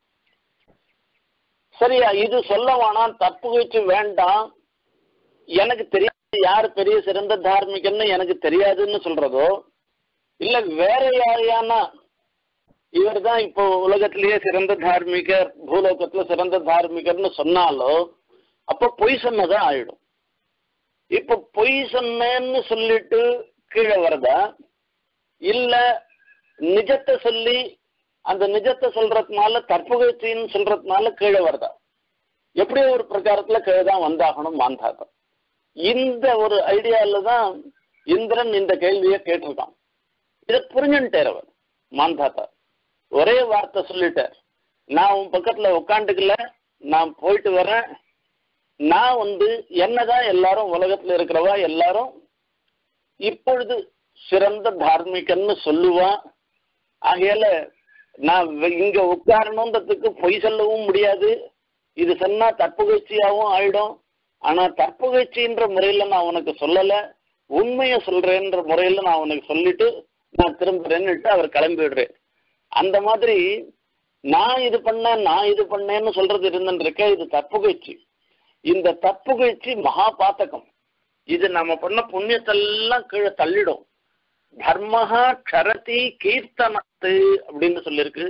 சரியா இது சொல்ல வேணாம் தப்புகழ்ச்சி வேண்டாம் எனக்கு தெரியாது யார் பெரிய சிறந்த தார்மிகன்னு எனக்கு தெரியாதுன்னு சொல்றதோ இல்ல வேற யாரையானா இவர் தான் இப்போ உலகத்திலேயே சிறந்த தார்மிகர் பூலோகத்துல சிறந்த தார்மிகர்னு சொன்னாலோ அப்ப பொய் சொன்னதா ஆயிடும் இப்ப பொய் சொன்னேன்னு சொல்லிட்டு கீழே வரதா இல்ல நிஜத்தை சொல்லி அந்த நிஜத்தை சொல்றதுனால தற்புகழ்ச்சின்னு சொல்றதுனால கீழே வருதா எப்படியோ ஒரு பிரகாரத்துல கீழே தான் வந்தாகணும் மாந்தாத்தம் இந்த ஒரு ஐடியால தான் இந்திரன் இந்த கேள்வியை கேட்டிருக்கான் இதை புரிஞ்சுட்டார் அவர் மாந்தாத்தா ஒரே வார்த்தை சொல்லிட்டார் நான் உன் பக்கத்துல உட்காந்துக்கல நான் போயிட்டு வரேன் நான் வந்து என்னதான் எல்லாரும் உலகத்துல இருக்கிறவா எல்லாரும் இப்பொழுது சிறந்த தார்மிகன்னு சொல்லுவா ஆகையால நான் இங்க உட்காரணுன்றதுக்கு பொய் சொல்லவும் முடியாது இது சொன்னா தற்புகழ்ச்சியாவும் ஆயிடும் ஆனா தற்புகழ்ச்சின்ற முறையில நான் உனக்கு சொல்லல உண்மையை சொல்றேன்ற முறையில நான் உனக்கு சொல்லிட்டு நான் திரும்புறேன்னுட்டு அவர் கிளம்பிடுறேன் அந்த மாதிரி நான் இது பண்ணேன் நான் இது பண்ணேன்னு சொல்றது இருந்துருக்க இது தப்புகழ்ச்சி இந்த தப்புகழ்ச்சி மகா பாத்தகம் இது நம்ம பண்ண புண்ணியத்தெல்லாம் கீழே தள்ளிடும் தர்மஹா க்ஷரதி கீர்த்தனத்து அப்படின்னு சொல்லியிருக்கு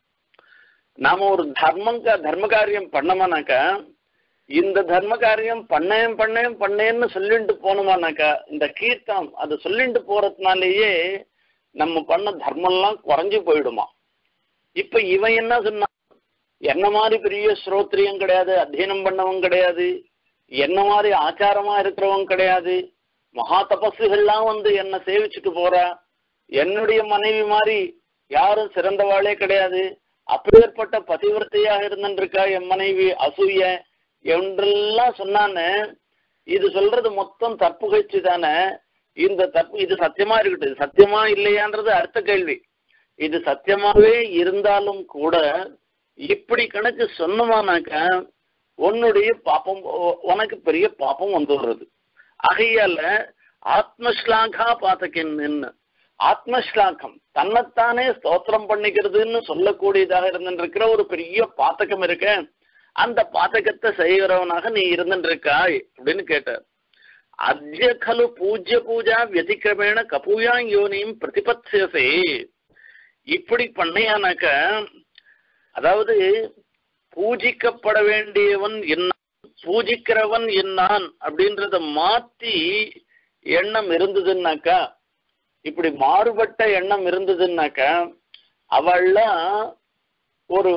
நாம ஒரு தர்மங்க தர்ம காரியம் பண்ணோமானாக்கா இந்த தர்ம காரியம் பண்ணேன் பண்ணேன் பண்ணேன்னு சொல்லிட்டு போனோமானாக்கா இந்த கீர்த்தம் அது சொல்லிட்டு போறதுனாலேயே நம்ம பண்ண தர்மம்லாம் குறைஞ்சு போயிடுமா இப்ப இவன் என்ன சொன்னான் என்ன மாதிரி பெரிய ஸ்ரோத்ரியம் கிடையாது அத்தியனம் பண்ணவன் கிடையாது என்ன மாதிரி ஆச்சாரமா இருக்கிறவன் கிடையாது மகா தபஸுகள்லாம் வந்து என்ன சேவிச்சுட்டு போறா என்னுடைய மனைவி மாதிரி யாரும் சிறந்தவாளே கிடையாது அப்பேற்பட்ட பதிவிரத்தையாக இருந்துருக்கா என் மனைவி அசூய என்றெல்லாம் சொன்னானே இது சொல்றது மொத்தம் தப்புகழ்ச்சி தானே இந்த தப்பு இது சத்தியமா இருக்கட்டும் இது சத்தியமா இல்லையான்றது அடுத்த கேள்வி இது சத்தியமாவே இருந்தாலும் கூட இப்படி கணக்கு சொன்னமானாக்க உன்னுடைய பாப்பம் உனக்கு பெரிய பாப்பம் வந்துடுறது ஆகையால ஆத்மஸ்லாகா பாத்தக்கின்னு ஆத்மஸ்லாகம் தன்னைத்தானே ஸ்தோத்திரம் பண்ணிக்கிறதுன்னு சொல்லக்கூடியதாக இருந்துருக்கிற ஒரு பெரிய பாத்தகம் இருக்க அந்த பாத்தகத்தை செய்கிறவனாக நீ இருந்துருக்காய் அப்படின்னு கேட்டார் அத்ய கலு பூஜ்ய பூஜா வதிக்கிரமேண கபூயா யோனியும் பிரதிபத்தியசே இப்படி பண்ணையானாக்க அதாவது பூஜிக்கப்பட வேண்டியவன் என்ன பூஜிக்கிறவன் என்னான் அப்படின்றத மாத்தி எண்ணம் இருந்ததுன்னாக்கா இப்படி மாறுபட்ட எண்ணம் இருந்ததுன்னாக்கா அவள்லாம் ஒரு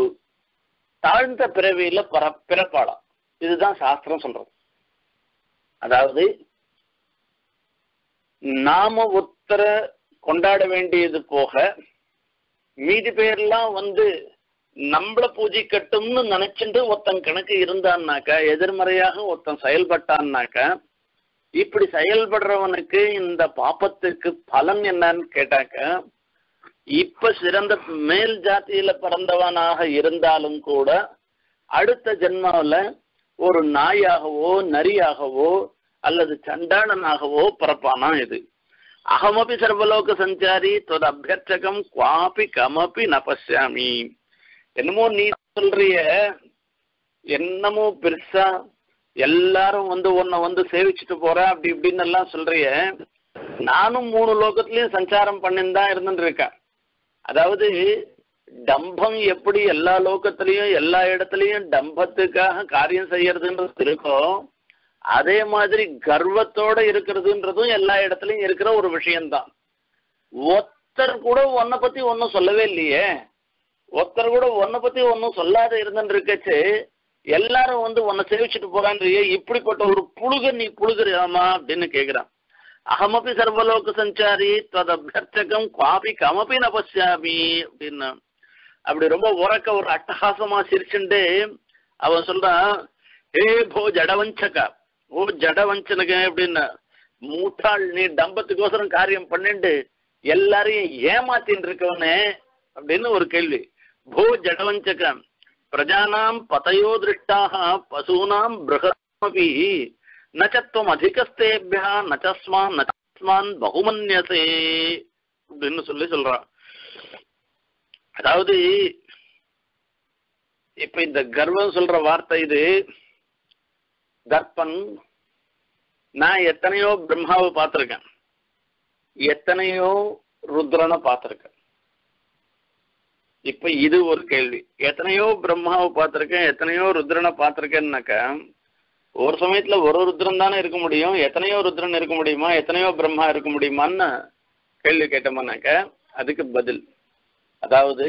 தாழ்ந்த பிறவியில பர பிறப்பாளாம் இதுதான் சாஸ்திரம் சொல்றது அதாவது நாம ஒருத்தர கொண்டாட வேண்டியது போக மீதி பேர்லாம் வந்து நம்மள பூஜிக்கட்டும்னு நினைச்சுட்டு ஒருத்தன் கணக்கு இருந்தான்னாக்கா எதிர்மறையாக ஒருத்தன் செயல்பட்டான்னாக்கா இப்படி செயல்படுறவனுக்கு இந்த பாப்பத்துக்கு பலன் என்னன்னு கேட்டாக்க இப்ப சிறந்த மேல் ஜாத்தியில பிறந்தவனாக இருந்தாலும் கூட அடுத்த ஜென்மாவில ஒரு நாயாகவோ நரியாகவோ அல்லது சண்டாளனாகவோ பிறப்பானா இது அகமபி சர்வலோக சஞ்சாரி தொது அபியர்ச்சகம் குவாபி கமபி ந பசியாமி என்னமோ நீ சொல்றிய என்னமோ பெருசா எல்லாரும் வந்து உன்னை வந்து சேவிச்சுட்டு போற அப்படி இப்படின்னு எல்லாம் சொல்றிய நானும் மூணு லோகத்திலயும் சஞ்சாரம் பண்ணின்னு தான் இருந்துட்டு இருக்கேன் அதாவது டம்பம் எப்படி எல்லா லோகத்திலையும் எல்லா இடத்துலயும் டம்பத்துக்காக காரியம் செய்யறதுன்றது இருக்கோ அதே மாதிரி கர்வத்தோட இருக்கிறதுன்றதும் எல்லா இடத்துலயும் இருக்கிற ஒரு விஷயம்தான் ஒருத்தர் கூட உன்னை பத்தி ஒன்னும் சொல்லவே இல்லையே ஒருத்தர் கூட உன்னை பத்தி ஒன்னும் சொல்லாத இருந்துட்டு இருக்கச்சு எல்லாரும் வந்து உன்னை சேவிச்சுட்டு போறான்றியே இப்படிப்பட்ட ஒரு புழுக நீ புழுகுறியாமா அப்படின்னு கேக்குறான் அகமபி சர்வலோக சஞ்சாரி ததபியர்ச்சகம் குவாபி கமபி ந பசியாமி அப்படின்னு அப்படி ரொம்ப உறக்க ஒரு அட்டகாசமா சிரிச்சுண்டு அவன் சொல்றான் ஏ போ ஜடவஞ்சகா ஓ ஜடவஞ்சனக அப்படின்னு மூட்டாள் நீ டம்பத்துக்கோசரம் காரியம் பண்ணிண்டு எல்லாரையும் ஏமாத்தின்னு இருக்கவனே அப்படின்னு ஒரு கேள்வி போ ஜடவஞ்சக பிரஜானாம் பதயோ திருஷ்டாக பசூனாம் பிருகமபி நச்சத்துவம் அதிகஸ்தேபியா நச்சஸ்மான் நச்சஸ்மான் பகுமன்யசே அப்படின்னு சொல்லி சொல்றான் அதாவது இப்ப இந்த கர்வம் சொல்ற வார்த்தை இது தர்ப்பன் நான் எத்தனையோ பிரம்மாவை பார்த்திருக்கேன் எத்தனையோ ருத்ரனை பார்த்திருக்கேன் இப்ப இது ஒரு கேள்வி எத்தனையோ பிரம்மாவை பார்த்திருக்கேன் எத்தனையோ ருத்ரனை பார்த்திருக்கேன்னாக்கா ஒரு சமயத்துல ஒரு ருத்ரன் தானே இருக்க முடியும் எத்தனையோ ருத்ரன் இருக்க முடியுமா எத்தனையோ பிரம்மா இருக்க முடியுமான்னு கேள்வி கேட்டோம்னாக்க அதுக்கு பதில் அதாவது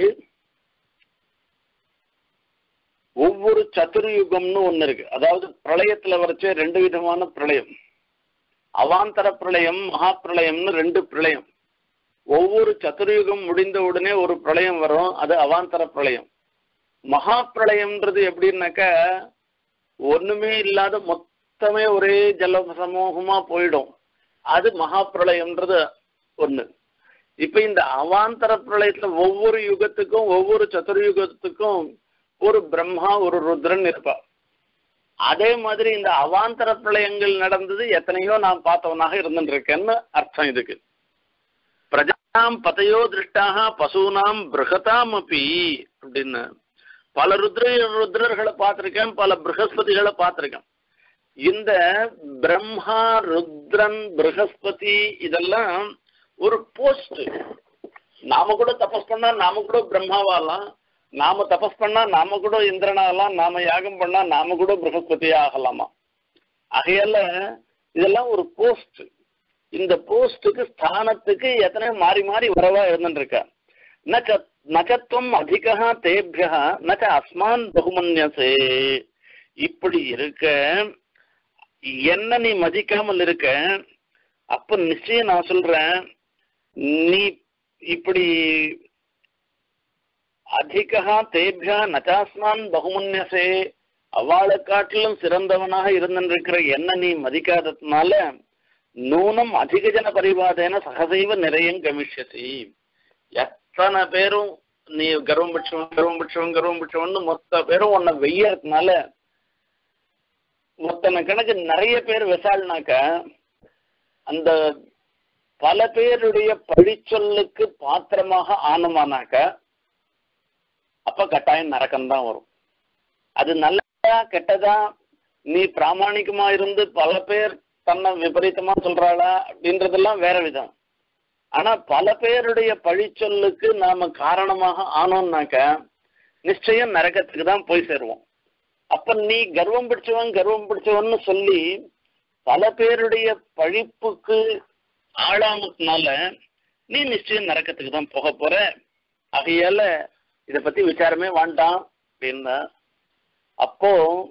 ஒவ்வொரு சதுர்யுகம்னு ஒண்ணு இருக்கு அதாவது பிரளயத்துல வரைச்சே ரெண்டு விதமான பிரளயம் அவாந்தர பிரளயம் மகா பிரளயம்னு ரெண்டு பிரளயம் ஒவ்வொரு சதுர்யுகம் முடிந்த உடனே ஒரு பிரளயம் வரும் அது அவாந்தர பிரளயம் மகா பிரளயம்ன்றது எப்படின்னாக்கா ஒண்ணுமே இல்லாத மொத்தமே ஒரே ஜல சமூகமா போயிடும் அது மகா பிரளயம்ன்றது ஒண்ணு இப்ப இந்த அவாந்தர பிரளயத்துல ஒவ்வொரு யுகத்துக்கும் ஒவ்வொரு சதுர்யுகத்துக்கும் ஒரு பிரம்மா ஒரு ருத்ரன் இருப்பா அதே மாதிரி இந்த அவாந்தர பிரளயங்கள் நடந்தது எத்தனையோ நான் பார்த்தவனாக இருந்துட்டு இருக்கேன்னு அர்த்தம் இதுக்கு பிரஜாம் பதையோ திருஷ்டாக பசுனாம் பிருகதாம் அப்பி அப்படின்னு பல ருத்ர ருத்ரர்களை பார்த்திருக்கேன் பல ப்ரகஸ்பதிகளை பார்த்திருக்கேன் இந்த பிரம்மா ருத்ரன் ப்ரகஸ்பதி இதெல்லாம் ஒரு போஸ்ட் நாம கூட தபஸ் பண்ணா நாம கூட பிரம்மாவாகலாம் நாம தபஸ் பண்ணா நாம கூட இந்திரனாகலாம் நாம யாகம் பண்ணா நாம கூட ப்ரகஸ்பதியா ஆகலாமா ஆகையால இதெல்லாம் ஒரு போஸ்ட் இந்த போஸ்டுக்கு ஸ்தானத்துக்கு எத்தனை மாறி மாறி வரவா இருந்துருக்க நச்ச நச்சத்துவம் அதிகா தேபியா நச்ச அஸ்மான் பகுமன்யசே இப்படி இருக்க என்ன நீ மதிக்காமல் இருக்க அப்ப நிச்சயம் நான் சொல்றேன் நீ இப்படி அதிகா தேபியா நச்சாஸ்மான் பகுமன்யசே அவளை காட்டிலும் சிறந்தவனாக இருந்திருக்கிற என்ன நீ மதிக்காததுனால நூனம் அதிக ஜன பரிவாதேன சகசைவ நிறையம் கமிஷசி எத்தனை பேரும் நீ கர்வம் பிடிச்சவன் கர்வம் பிடிச்சவன் கர்வம் பிடிச்சவன் மொத்த பேரும் உன்னை வெய்யறதுனால மொத்தனை கணக்கு நிறைய பேர் விசால்னாக்க அந்த பல பேருடைய பழிச்சொல்லுக்கு பாத்திரமாக ஆனமானாக்க அப்ப கட்டாயம் நரக்கம்தான் வரும் அது நல்லதா கெட்டதா நீ பிராமணிகமா இருந்து பல பேர் தன்னை விபரீதமா சொல்றாளா அப்படின்றதெல்லாம் வேற விதம் ஆனா பல பேருடைய பழிச்சொல்லுக்கு நாம காரணமாக ஆனோம்னாக்க நிச்சயம் நரகத்துக்கு தான் போய் சேருவோம் அப்ப நீ கர்வம் பிடிச்சவன் கர்வம் பிடிச்சவன்னு சொல்லி பல பேருடைய பழிப்புக்கு ஆளானதுனால நீ நிச்சயம் நரக்கத்துக்கு தான் போக போற ஆகையால இத பத்தி விசாரமே வேண்டாம் அப்படின்னா அப்போ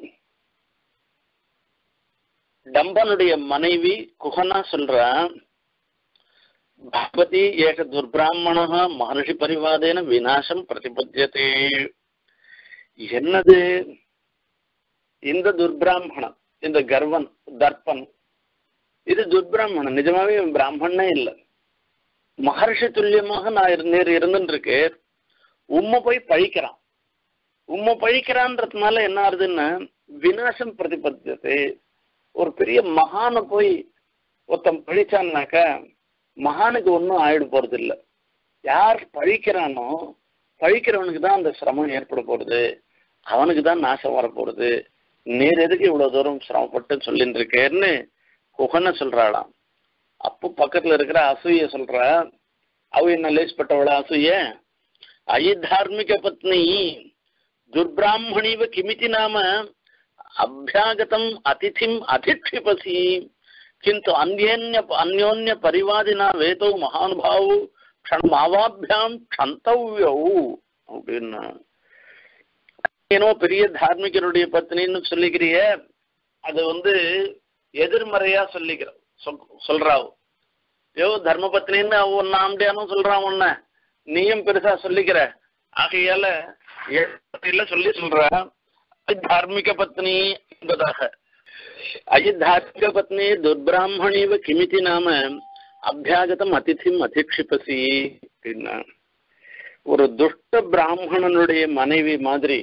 டம்பனுடைய மனைவி குஹனா சொல்றா பகவதி ஏக துர்பிராமண மகர்ஷி பரிவாதேன விநாசம் பிரதிபத்தியதே என்னது இந்த துர்பிராமணன் இந்த கர்வன் தர்ப்பன் இது துர்பிராமணன் நிஜமாவே இவன் பிராமணனே இல்லை மகர்ஷி துல்லியமாக நான் இரு- இருந்துட்டு இருக்கு உம்மை போய் பழிக்கிறான் உம்மை பழிக்கிறான்றதுனால என்ன ஆகுதுன்னா விநாசம் பிரதிபத்தியது ஒரு பெரிய மகானை போய் ஒருத்தன் பழிச்சான்னாக்கா மகானுக்கு ஒன்றும் ஆயிட போறது இல்லை யார் பழிக்கிறானோ பழிக்கிறவனுக்கு தான் அந்த சிரமம் ஏற்பட போறது அவனுக்கு தான் நாசம் வரப்போறது நீர் எதுக்கு இவ்வளவு தூரம் சிரமப்பட்டு சொல்லிட்டு இருக்கேன்னு குகனை சொல்றாளாம் அப்போ பக்கத்துல இருக்கிற அசூய சொல்ற அவ என்ன லேஸ்பட்டவளா அசூய அயி தார்மிக பத்னி துர்பிராமணிவ கிமிதி நாம அபியாகதம் அதிதிம் அதிக்ஷிபசி किन्तु अन्योन्य अन्योन्य परिवादिना वेदो महानुभावो க்ஷணமாவாபியாம் க்ஷந்தவ்யௌ அப்படின்னு ஏனோ பெரிய தார்மிகனுடைய பத்னின்னு சொல்லிக்கிறிய அது வந்து எதிர்மறையா சொல்லிக்கிற சொல்றாவு யோ தர்ம பத்னின்னு ஒன்னு ஆம்பியானும் சொல்றான் உன்ன நீயும் பெருசா சொல்லிக்கிற ஆகையால இல்ல சொல்லி சொல்ற தார்மிக பத்னி என்பதாக அயித்தார்மிக பத்னி துர்பிராமணிவ கிமிதி நாம அபியாகதம் அதிதிம் அதிக்ஷிபசி அப்படின்னா ஒரு துஷ்ட பிராமணனுடைய மனைவி மாதிரி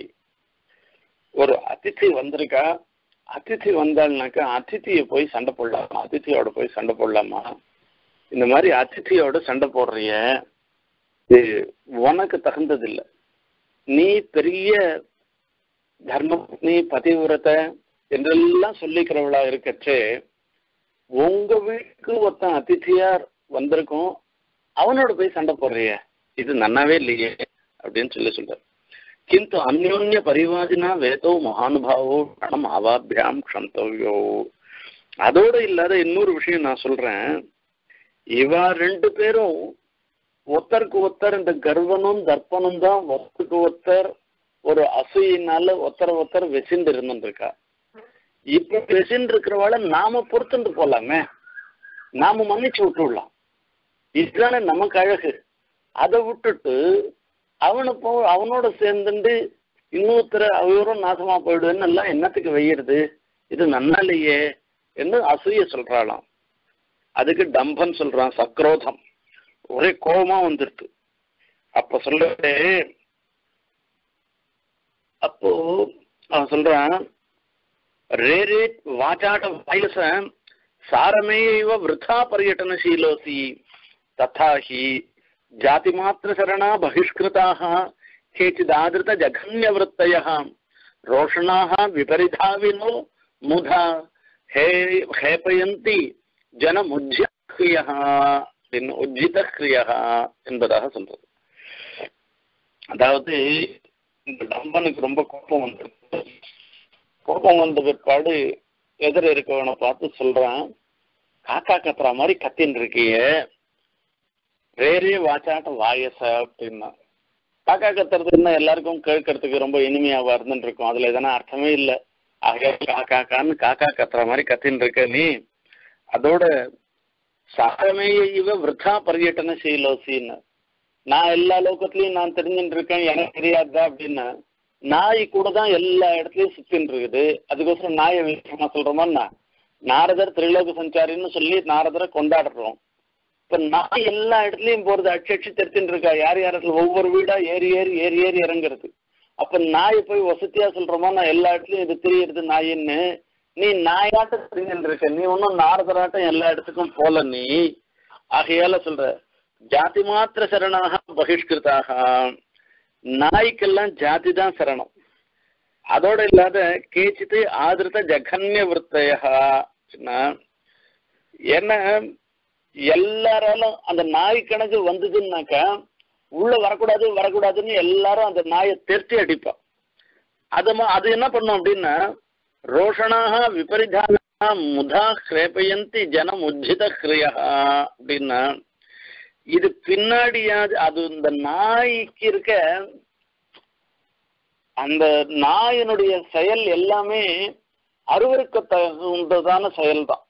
ஒரு அதிதி வந்திருக்கா அதிதி வந்தாள்னாக்கா அதிதியை போய் சண்டை போடலாமா அதிதியோட போய் சண்டை போடலாமா இந்த மாதிரி அதிதியோட சண்டை போடுறிய இது உனக்கு தகுந்ததில்லை நீ பெரிய தர்மபத்னி பதிவிரத்தை என்றெல்லாம் சொல்லிக்கிறவளா இருக்கச்சே உங்க வீட்டுக்கு ஒருத்தன் அதிதியார் வந்திருக்கும் அவனோட போய் சண்டை போடுறிய இது நன்னாவே இல்லையே அப்படின்னு சொல்லி சொல்றாரு கிந்து அந்யோன்ய பரிவாதினா வேதோ மகானுபாவோ கணம் அவாபியாம் க்ஷந்தவ்யோ அதோட இல்லாத இன்னொரு விஷயம் நான் சொல்றேன் இவா ரெண்டு பேரும் ஒருத்தருக்கு ஒருத்தர் இந்த கர்வனும் தர்ப்பனும் தான் ஒருத்தருக்கு ஒருத்தர் ஒரு அசூயினால ஒருத்தர் ஒருத்தர் வெசிந்து இருந்துருக்கா இப்ப வெசின்னு இருக்கிறவாள நாம பொறுத்துட்டு போலாமே நாம மன்னிச்சு விட்டுடலாம் இதுதானே நமக்கு அழகு அதை விட்டுட்டு அவனை போ அவனோட சேர்ந்துட்டு இன்னொருத்தர அவரும் நாசமா போயிடுவேன்னு எல்லாம் என்னத்துக்கு வெய்யறது இது நன்னாலேயே என்று அசூய சொல்றாளாம் அதுக்கு டம்பன் சொல்றான் சக்ரோதம் ஒரே கோபமா வந்துருக்கு அப்ப சொல்லிட்டு அப்போ அவன் சொல்றான் ரேரே வாச்சாட்ட வயச சாரமேவ விருதா பர்யட்டனசீலோசி ததா ஹி जातिमात्रशरणा बहिष्कृताः केचिदादृतजघन्यवृत्तयः रोषणाः विपरिधाविनो मुधा हे हेपयन्ति जनमुज्जितक्रियः உஜ்ஜிதக்ரியः என்பதாக சொல்றது அதாவது இந்த டம்பனுக்கு ரொம்ப கோபம் வந்துருக்கு கோபம் வந்த பிற்பாடு எதிர இருக்கவனை பார்த்து சொல்றான் காக்கா கத்துற மாதிரி கத்தின்னு இருக்கியே வேறே வாச்சாட்டம் வாயச அப்படின்னா காக்கா கத்துறது என்ன எல்லாருக்கும் கேட்கறதுக்கு ரொம்ப இனிமையாவா இருந்துட்டு இருக்கும் அதுல எதனா அர்த்தமே இல்லை ஆக காக்காக்கான்னு காக்கா கத்துற மாதிரி கத்தின்னு இருக்க நீ அதோட சாரமேய இவ விரதா பர்யட்டன செய்யலோசின்னு நான் எல்லா லோகத்திலயும் நான் தெரிஞ்சுட்டு இருக்கேன் எனக்கு தெரியாதா அப்படின்னா நாய் கூட தான் எல்லா இடத்துலயும் சுத்தின்னு இருக்குது அதுக்கோசரம் நாயை விஷயமா சொல்றோமா நாரதர் திரிலோக சஞ்சாரின்னு சொல்லி நாரதரை கொண்டாடுறோம் இப்ப நாய் எல்லா இடத்துலயும் போறது அச்சு அச்சு தெரிச்சுட்டு இருக்கா யார் யாரத்துல ஒவ்வொரு வீடா ஏறி ஏறி ஏறி ஏறி இறங்குறது அப்ப நாய் போய் வசதியா சொல்றோமா நான் எல்லா இடத்துலயும் இது தெரியறது நாயின்னு நீ நாயாட்டம் தெரிஞ்சுட்டு இருக்க நீ ஒன்னும் நாரதராட்டம் எல்லா இடத்துக்கும் போல நீ ஆகையால சொல்ற ஜாதி மாத்திர சரணாக பகிஷ்கிருத்தாக நாய்க்கெல்லாம் ஜாதி தான் சரணம் அதோட இல்லாத கேச்சித்து ஆதிருத்த ஜகன்ய விற்த்தையா என்ன எல்லாராலும் அந்த நாய் கணக்கு வந்ததுன்னாக்கா உள்ள வரக்கூடாது வரக்கூடாதுன்னு எல்லாரும் அந்த நாயை தெர்த்தி அடிப்பா அது அது என்ன பண்ணும் அப்படின்னா ரோஷனாக விபரிதான முதா கிரேபயந்தி ஜனம் உஜ்ஜித கிரியா அப்படின்னா இது பின்னாடியாது அது இந்த நாய்க்கு இருக்க அந்த நாயினுடைய செயல் எல்லாமே அருவருக்க தகுந்ததான செயல் தான்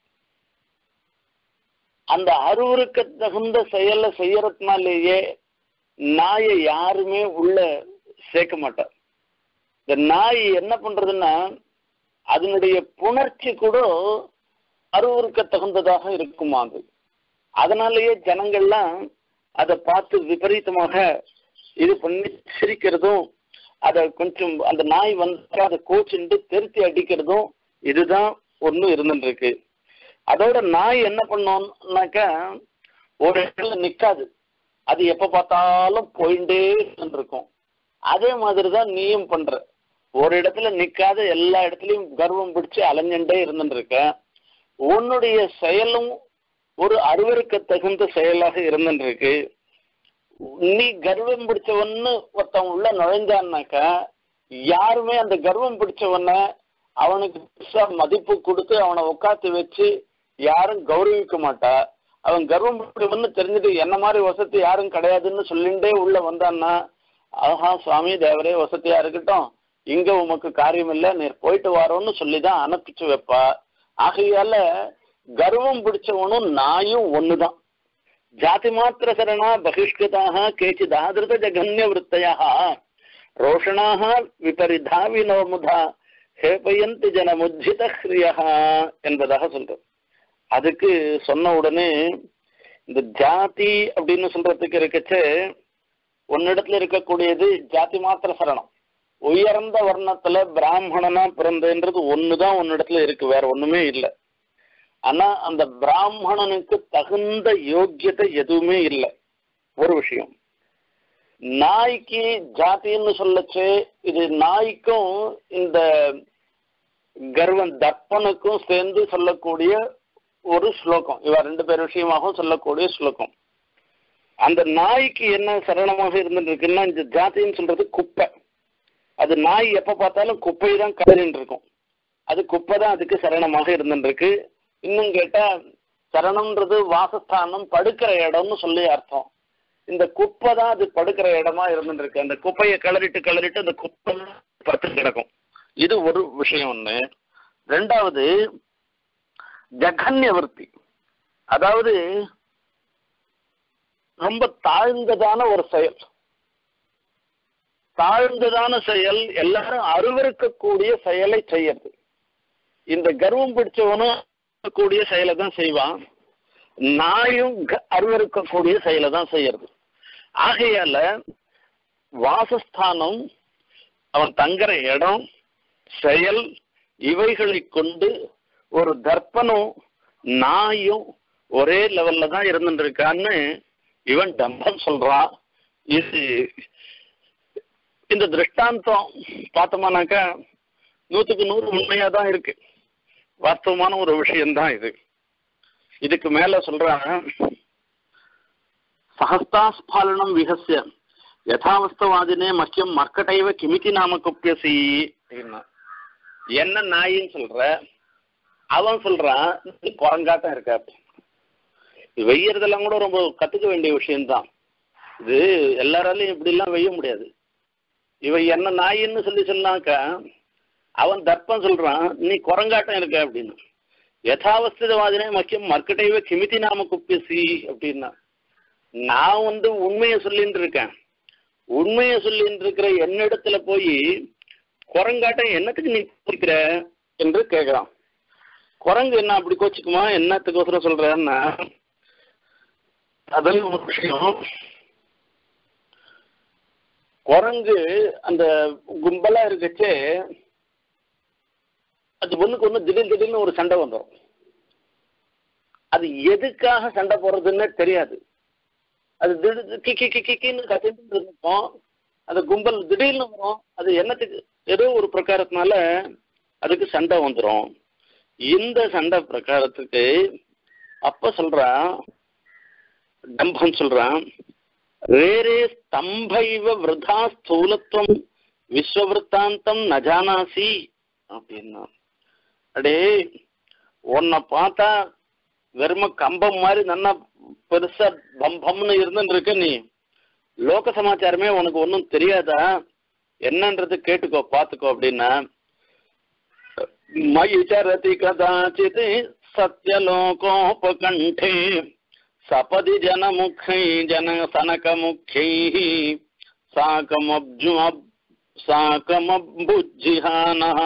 அந்த அருவருக்க தகுந்த செயலை செய்யறதுனாலேயே நாயை யாருமே உள்ள சேர்க்க மாட்டார் இந்த நாய் என்ன பண்றதுன்னா அதனுடைய புணர்ச்சி கூட அருவருக்க தகுந்ததாக இருக்குமா அது அதனாலேயே ஜனங்கள்லாம் அதை பார்த்து விபரீதமாக இது பண்ணி சிரிக்கிறதும் அதை கொஞ்சம் அந்த நாய் வந்து அதை கோச்சுண்டு திருத்தி அடிக்கிறதும் இதுதான் ஒன்று இருந்துட்டு இருக்கு அதோட நாய் என்ன பண்ணோம்னாக்கா ஒரு இடத்துல நிக்காது அது எப்ப பார்த்தாலும் போயிட்டே இருக்கும் அதே மாதிரிதான் நீயும் பண்ற ஒரு இடத்துல நிக்காத எல்லா இடத்துலயும் கர்வம் பிடிச்சு அலைஞ்சுட்டே இருந்துட்டு இருக்க உன்னுடைய செயலும் ஒரு அருவருக்க தகுந்த செயலாக இருந்துட்டு இருக்கு நீ கர்வம் பிடிச்சவன்னு ஒருத்தன் உள்ள நுழைஞ்சான்னாக்கா யாருமே அந்த கர்வம் பிடிச்சவன அவனுக்கு பெருசா மதிப்பு கொடுத்து அவனை உட்காந்து வச்சு யாரும் கௌரவிக்க மாட்டா அவன் கர்வம் பிடிச்சவன்னு தெரிஞ்சுட்டு என்ன மாதிரி வசதி யாரும் கிடையாதுன்னு சொல்லிண்டே உள்ள வந்தான்னா ஆஹா சுவாமி தேவரே வசதியா இருக்கட்டும் இங்க உமக்கு காரியம் இல்ல நீர் போயிட்டு வாரோன்னு சொல்லிதான் அனுப்பிச்சு வைப்பா ஆகையால கர்வம் பிடிச்சவனும் நாயும் ஒண்ணுதான் ஜாதி மாத்திர சரணா பகிஷ்கிருதாக கேச்சித் ஆதிருத ஜகன்ய விற்த்தையா ரோஷணாக விபரிதா வினோமுதா ஹேபயந்தி ஜனமுஜித ஹிரியா என்பதாக சொல்றோம் அதுக்கு சொன்ன உடனே இந்த ஜாதி அப்படின்னு சொல்றதுக்கு இருக்கச்சு உன்னிடத்துல இருக்கக்கூடியது ஜாதி மாத்திர சரணம் உயர்ந்த வர்ணத்துல பிராமணனா பிறந்தன்றது ஒண்ணுதான் உன்னிடத்துல இருக்கு வேற ஒண்ணுமே இல்லை ஆனா அந்த பிராமணனுக்கு தகுந்த யோக்கியத்தை எதுவுமே இல்லை ஒரு விஷயம் நாய்க்கு ஜாதின்னு சொல்லச்சு இது நாய்க்கும் இந்த கர்வன் தர்ப்பனுக்கும் சேர்ந்து சொல்லக்கூடிய ஒரு ஸ்லோகம் இவ ரெண்டு பேர் விஷயமாகவும் சொல்லக்கூடிய ஸ்லோகம் அந்த நாய்க்கு என்ன சரணமாக இருந்துட்டு இருக்குன்னா இந்த ஜாதின்னு சொல்றது குப்பை அது நாய் எப்ப பார்த்தாலும் குப்பை தான் கதறின்னு இருக்கும் அது குப்பை தான் அதுக்கு சரணமாக இருந்துட்டு இருக்கு இன்னும் கேட்டா சரணம்ன்றது வாசஸ்தானம் படுக்கிற இடம்னு சொல்லி அர்த்தம் இந்த குப்பை தான் அது படுக்கிற இடமா இருந்துட்டு இருக்கு அந்த குப்பையை கிளறிட்டு கிளறிட்டு அந்த குப்பை படுத்து கிடக்கும் இது ஒரு விஷயம் ஒண்ணு ரெண்டாவது ஜகன்ய விற்பி அதாவது ரொம்ப தாழ்ந்ததான ஒரு செயல் தாழ்ந்ததான செயல் எல்லாரும் அருவருக்கக்கூடிய செயலை செய்யறது இந்த கர்வம் பிடிச்சவனும் கூடிய செயலை தான் செய்வான் நாயும் அருவருக்கக்கூடிய செயலை தான் செய்யறது ஆகையால வாசஸ்தானம் அவன் தங்குற இடம் செயல் இவைகளை கொண்டு ஒரு தர்ப்பனும் நாயும் ஒரே லெவல்ல தான் இருந்துட்டு இருக்கான்னு இவன் டம்பம் சொல்றான் இது இந்த திருஷ்டாந்தம் பார்த்தோம்னாக்கா நூத்துக்கு நூறு உண்மையா தான் இருக்கு வாஸ்தவமான ஒரு விஷயம்தான் இது இதுக்கு மேல சொல்றாங்க சஹஸ்தாஸ்பாலனம் விஹசிய யதாவஸ்தவாதினே மக்கியம் மர்க்கட்டைவ கிமிதி நாம குப்பியசி அப்படின்னா என்ன நாயின்னு சொல்ற அவன் சொல்றான் நீ குரங்காட்டம் இருக்க வெய்யறதெல்லாம் கூட ரொம்ப கத்துக்க வேண்டிய விஷயம்தான் இது எல்லாராலையும் இப்படி எல்லாம் வெய்ய முடியாது இவன் என்ன நாயின்னு சொல்லி சொன்னாக்க அவன் தர்ப்பம் சொல்றான் நீ குரங்காட்டம் இருக்க அப்படின்னு யதாவஸ்திதவாதினே மக்கியம் மர்க்கட்டைவ கிமிதி நாம குப்பியசி அப்படின்னா நான் வந்து உண்மையை சொல்லிட்டு இருக்கேன் உண்மையை சொல்லிட்டு இருக்கிற என்னிடத்துல போய் குரங்காட்டம் என்னத்துக்கு நீ கோச்சிக்கிற என்று கேட்கிறான் குரங்கு என்ன அப்படி கோச்சிக்குமா என்னத்துக்கோசரம் சொல்றேன்னா அதில் ஒரு விஷயம் குரங்கு அந்த கும்பலா இருக்கச்சே அது ஒண்ணுக்கு ஒண்ணு திடீர் திடீர்னு ஒரு சண்டை வந்துடும் அது எதுக்காக சண்டை போடுறதுன்னே தெரியாது அது திடீர் கிக்கி கிக்கி கிக்கின்னு கத்திட்டு இருக்கும் அந்த கும்பல் திடீர்னு வரும் அது என்னத்துக்கு ஏதோ ஒரு பிரகாரத்தினால அதுக்கு சண்டை வந்துடும் இந்த சண்டை பிரகாரத்துக்கு அப்ப சொல்றான் டம்பம் சொல்றான் ரேரே ஸ்தம்பைவ விரதா ஸ்தூலத்துவம் விஸ்வவிருத்தாந்தம் நஜானாசி அப்படின்னா அடே உன்னை பார்த்தா வெறும கம்பம் மாதிரி நல்லா பெருசா பம்பம்னு இருந்துட்டு இருக்க நீ லோக சமாச்சாரமே உனக்கு ஒன்றும் தெரியாதா என்னன்றது கேட்டுக்கோ பார்த்துக்கோ அப்படின்னா மயி சரதி கதாச்சித் சத்யலோகோபகண்டே சபதி ஜனமுఖை ஜன சனகமுഖை சாகமப்ஜு சாகமபுஜ்ஜிஹானः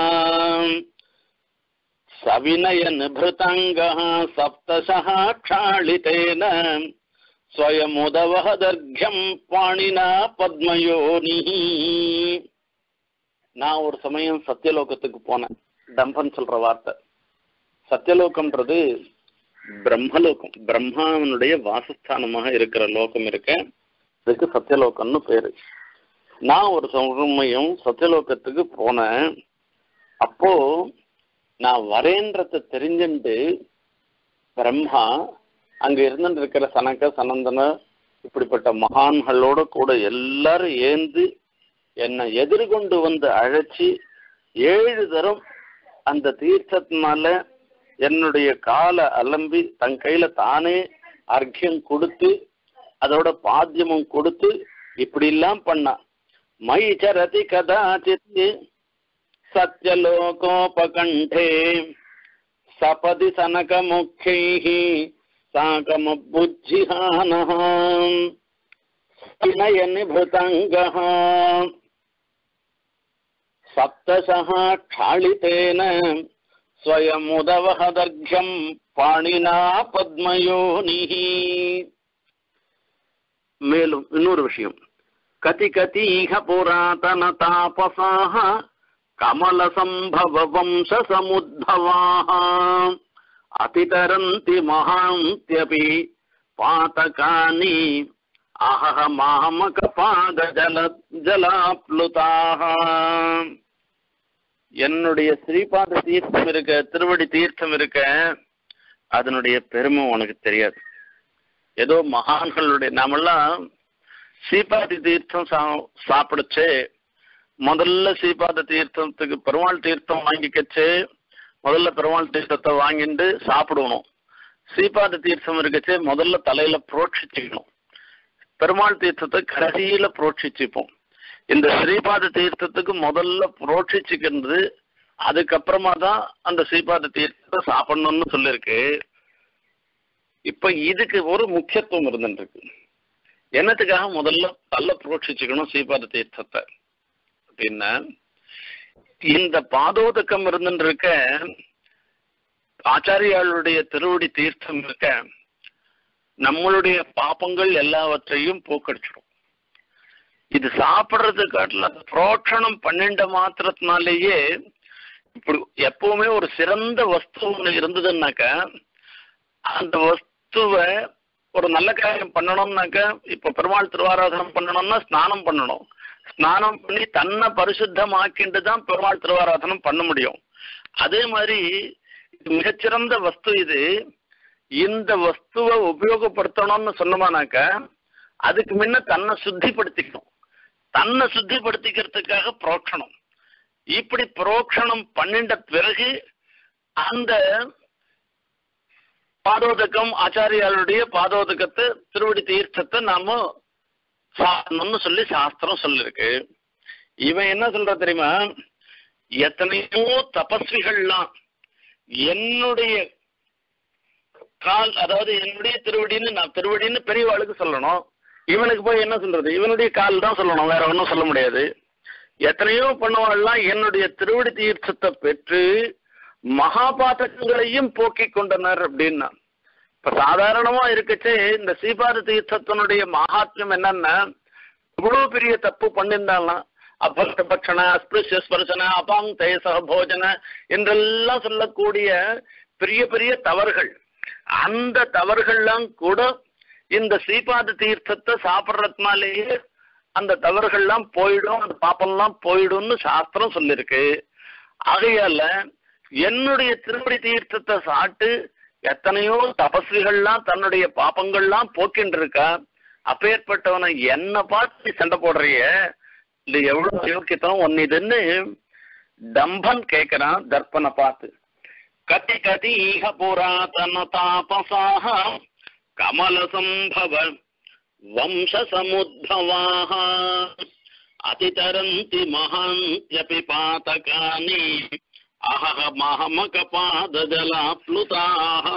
सविनयनिभृतङ्गः सप्तशः क्षालितेन स्वयमुदवहदर्घ्यं பாணினா பத்மயோனிः நான் ஒரு சமயம் சத்தியலோகத்துக்கு போனேன் டம்பன் சொல்ற வார்த்தை சத்தியலோகம்ன்றது பிரம்மலோகம் பிரம்மாவனுடைய வாசஸ்தானமாக இருக்கிற லோகம் இருக்க அதுக்கு சத்தியலோகம்னு பேரு நான் ஒரு சமயம் சத்தியலோகத்துக்கு போனேன் அப்போ நான் வரேன்றத தெரிஞ்சுட்டு பிரம்மா அங்க இருந்துட்டு இருக்கிற சனக சனந்தன இப்படிப்பட்ட மகான்களோட கூட எல்லாரும் ஏந்து என்னை எதிர்கொண்டு வந்து அழைச்சி ஏழு தரம் அந்த தீர்த்தத்தினால என்னுடைய காலை அலம்பி தன் கையில தானே அர்க்கியம் கொடுத்து அதோட பாத்தியமும் கொடுத்து இப்படி எல்லாம் பண்ணா மை சரதி கதாச்சித் சத்யலோகோபகண்டே சபதி சனக முக்கிய சாகமபுஜ்ஜிஹானः विनयनिभृतङ्गः सप्तशः क्षालितेन स्वयमुदवहदर्घ्यम् பாணினா பத்மயோனிஹி மேலும் இன்னொரு விஷயம் கதி கதீக புராதன தாபசாக கமல சம்பவ வம்ச சமுத்பவாக அதிதரந்தி மகாந்தியபி பாதகானி அஹஹ மாமக பாத ஜல ஜலாப்ளுதாக என்னுடைய ஸ்ரீபாத தீர்த்தம் இருக்க திருவடி தீர்த்தம் இருக்க அதனுடைய பெருமை உனக்கு தெரியாது ஏதோ மகான்களுடைய நாமெல்லாம் ஸ்ரீபாதி தீர்த்தம் சா சாப்பிடுச்சு முதல்ல ஸ்ரீபாத தீர்த்தத்துக்கு பெருமாள் தீர்த்தம் வாங்கிக்கச்சு முதல்ல பெருமாள் தீர்த்தத்தை வாங்கிட்டு சாப்பிடணும் ஸ்ரீபாத தீர்த்தம் இருக்கச்சு முதல்ல தலையில புரோட்சிச்சுக்கணும் பெருமாள் தீர்த்தத்தை கடைசியில புரோட்சிச்சுப்போம் இந்த ஸ்ரீபாத தீர்த்தத்துக்கு முதல்ல புரோட்சிச்சுக்கிறது அதுக்கப்புறமா தான் அந்த ஸ்ரீபாத தீர்த்தத்தை சாப்பிடணும்னு சொல்லியிருக்கு இப்ப இதுக்கு ஒரு முக்கியத்துவம் இருந்துருக்கு என்னத்துக்காக முதல்ல நல்ல புரோட்சிச்சுக்கணும் ஸ்ரீபாத தீர்த்தத்தை அப்படின்னா இந்த பாதோதக்கம் இருந்துட்டு இருக்க ஆச்சாரியாளுடைய திருவடி தீர்த்தம் இருக்க நம்மளுடைய பாப்பங்கள் எல்லாவற்றையும் போக்கடிச்சிடும் இது சாப்பிடுறது காட்டில புரோட்சணம் பன்னெண்டு மாத்திரத்தினாலேயே இப்படி எப்பவுமே ஒரு சிறந்த வஸ்து ஒண்ணு இருந்ததுன்னாக்க அந்த வஸ்துவை ஒரு நல்ல காரியம் பண்ணணும்னாக்க இப்ப பெருமாள் திருவாராதனம் பண்ணணும்னா ஸ்நானம் பண்ணணும் ஸ்நானம் பண்ணி தன்னை பரிசுத்தமாக்கிட்டு தான் பெருமாள் திருவாராதனம் பண்ண முடியும் அதே மாதிரி மிகச்சிறந்த வஸ்து இது இந்த வஸ்துவை உபயோகப்படுத்தணும்னு சொன்னோமானாக்க அதுக்கு முன்ன தன்னை சுத்திப்படுத்திக்கணும் தன்னை சுத்திப்படுத்திக்கிறதுக்காக புரோட்சணம் இப்படி புரோக்ஷணம் பண்ணிட்ட பிறகு அந்த பாதோதகம் ஆச்சாரியாளுடைய பாதோதகத்தை திருவடி தீர்த்தத்தை நாம சாப்பிடணும்னு சொல்லி சாஸ்திரம் சொல்லிருக்கு இவன் என்ன சொல்ற தெரியுமா எத்தனையோ தபஸ்விகள்லாம் என்னுடைய கால் அதாவது என்னுடைய திருவடின்னு நான் திருவடின்னு பெரியவாளுக்கு சொல்லணும் இவனுக்கு போய் என்ன சொல்றது இவனுடைய கால் தான் சொல்லணும் வேற ஒன்றும் சொல்ல முடியாது எத்தனையோ பண்ணுவாள்லாம் என்னுடைய திருவடி தீர்த்தத்தை பெற்று மகாபாதகங்களையும் போக்கிக் கொண்டனர் அப்படின்னா இப்ப சாதாரணமா இருக்கச்சே இந்த சீபாத தீர்த்தத்தினுடைய மகாத்மியம் என்னன்னா இவ்வளவு பெரிய தப்பு பண்ணியிருந்தாலும் அபக்த பட்சண அஸ்பிருஷ்ய ஸ்பர்சன அபாங் தேச போஜன என்றெல்லாம் சொல்லக்கூடிய பெரிய பெரிய தவறுகள் அந்த தவறுகள்லாம் கூட இந்த சீபாத தீர்த்தத்தை சாப்பிட்றதுனாலேயே அந்த தவறுகள்லாம் போயிடும் அந்த பாப்பம்லாம் போயிடும்னு சாஸ்திரம் சொல்லியிருக்கு ஆகையால என்னுடைய திருப்படி தீர்த்தத்தை சாப்பிட்டு எத்தனையோ தபஸ்விகள்லாம் தன்னுடைய பாப்பங்கள்லாம் போக்கின்னு இருக்கா அப்பேற்பட்டவனை என்ன பார்த்து சண்டை போடுறிய இது எவ்வளவு அயோக்கியத்தனம் ஒன்னு இதுன்னு டம்பன் கேட்கிறான் தர்ப்பனை பார்த்து கதி கதீக புராதன தாபசாக கமல சம்பவ வம்ச சமுத்பவாக அதிதரந்தி மகாந்தியபி பாதகானி அஹஹ மஹமக பாதஜலாப்ளுதாக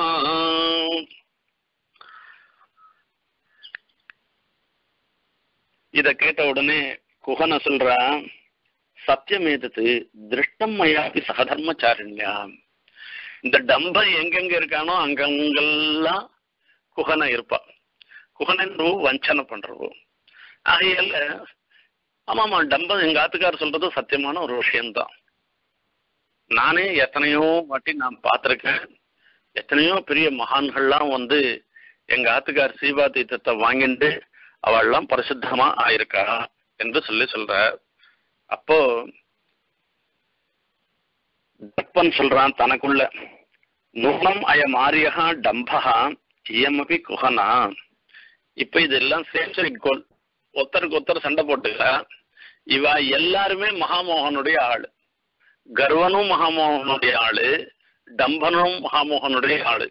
இத கேட்ட உடனே குஹன சொல்றா சத்தியமேதத்து திருஷ்டம் மயாபி சகதர்மச்சாரிண்யா இந்த டம்பன் எங்கெங்க இருக்கானோ அங்கங்கெல்லாம் குஹனை இருப்பா குஹனன்றோ வஞ்சனை பண்றவோ ஆகையால ஆமாமா டம்பன் எங்க ஆத்துக்காரர் சொல்றது சத்தியமான ஒரு விஷயம்தான் நானே எத்தனையோ வாட்டி நான் பார்த்துருக்கேன் எத்தனையோ பெரிய மகான்கள்லாம் வந்து எங்க ஆத்துக்கார் சீபா தீர்த்தத்தை வாங்கிட்டு அவள்லாம் பரிசுத்தமா ஆயிருக்கா என்று சொல்லி சொல்ற அப்போ தப்பன் சொல்றான் தனக்குள்ள நூலம் அயம் ஆரியகா டம்பகா இயமபி குஹனா இப்ப இதெல்லாம் சேம் சைட் கோல் ஒருத்தருக்கு ஒருத்தர் சண்டை போட்டுக்கா இவ எல்லாருமே மகாமோகனுடைய ஆளு கர்வனும் மகாமோகனுடைய ஆளு டம்பனும் மகாமோகனுடைய ஆளு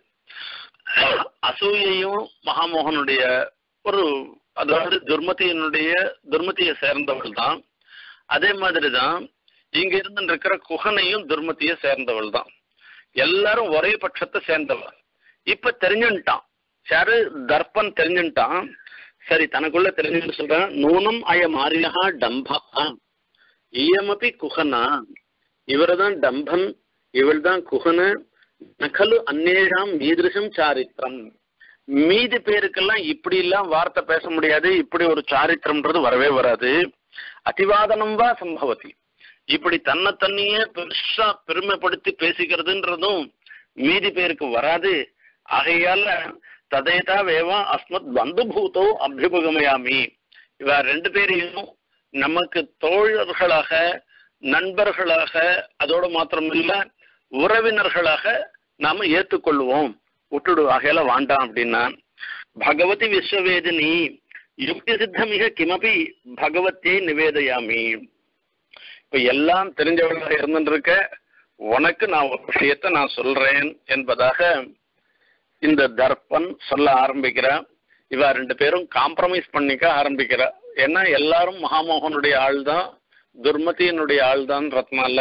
அசூயையும் மகாமோகனுடைய ஒரு அதாவது துர்மதியினுடைய துர்மதியை சேர்ந்தவள் தான் அதே மாதிரி தான் இங்க இருந்து இருக்கிற குகனையும் துர்மதியை சேர்ந்தவள் தான் எல்லாரும் ஒரே பட்சத்தை சேர்ந்தவள் இப்ப தெரிஞ்சுட்டான் யாரு தர்ப்பன் தெரிஞ்சுட்டான் சரி தனக்குள்ள தெரிஞ்சுன்னு சொல்றான் நூனம் அயம் ஆரியகா டம்பா இயமபி குஹனா இவர்தான் டம்பன் இவள் தான் குஹன நகலு அந்நேஷாம் மீதிருஷம் சாரித்திரம் மீதி பேருக்கெல்லாம் இப்படி எல்லாம் வார்த்தை பேச முடியாது இப்படி ஒரு சாரித்திரம்ன்றது வரவே வராது அதிவாதனம் வா சம்பவதி இப்படி தன்னை தன்னையே பெருசா பெருமைப்படுத்தி பேசிக்கிறதுன்றதும் மீதி பேருக்கு வராது ஆகையால ததேதா வேவா அஸ்மத் பந்துபூதோ அபியுபகமயாமி இவ ரெண்டு பேரையும் நமக்கு தோழர்களாக நண்பர்களாக அதோடு மாத்திரமில்ல உறவினர்களாக நாம ஏற்றுக்கொள்வோம் விட்டுடு ஆகையில வேண்டாம் அப்படின்னா பகவதி விஸ்வவேதினி யுக்தி சித்தமிக கிமபி பகவத்தியை நிவேதயாமி இப்ப எல்லாம் தெரிஞ்சவளாக இருந்துருக்க உனக்கு நான் ஒரு விஷயத்த நான் சொல்றேன் என்பதாக இந்த தர்ப்பன் சொல்ல ஆரம்பிக்கிறா இவ ரெண்டு பேரும் காம்ப்ரமைஸ் பண்ணிக்க ஆரம்பிக்கிறா ஏன்னா எல்லாரும் மகாமோகனுடைய ஆள் தான் துர்மதியினுடைய ஆள் தான்றதுனால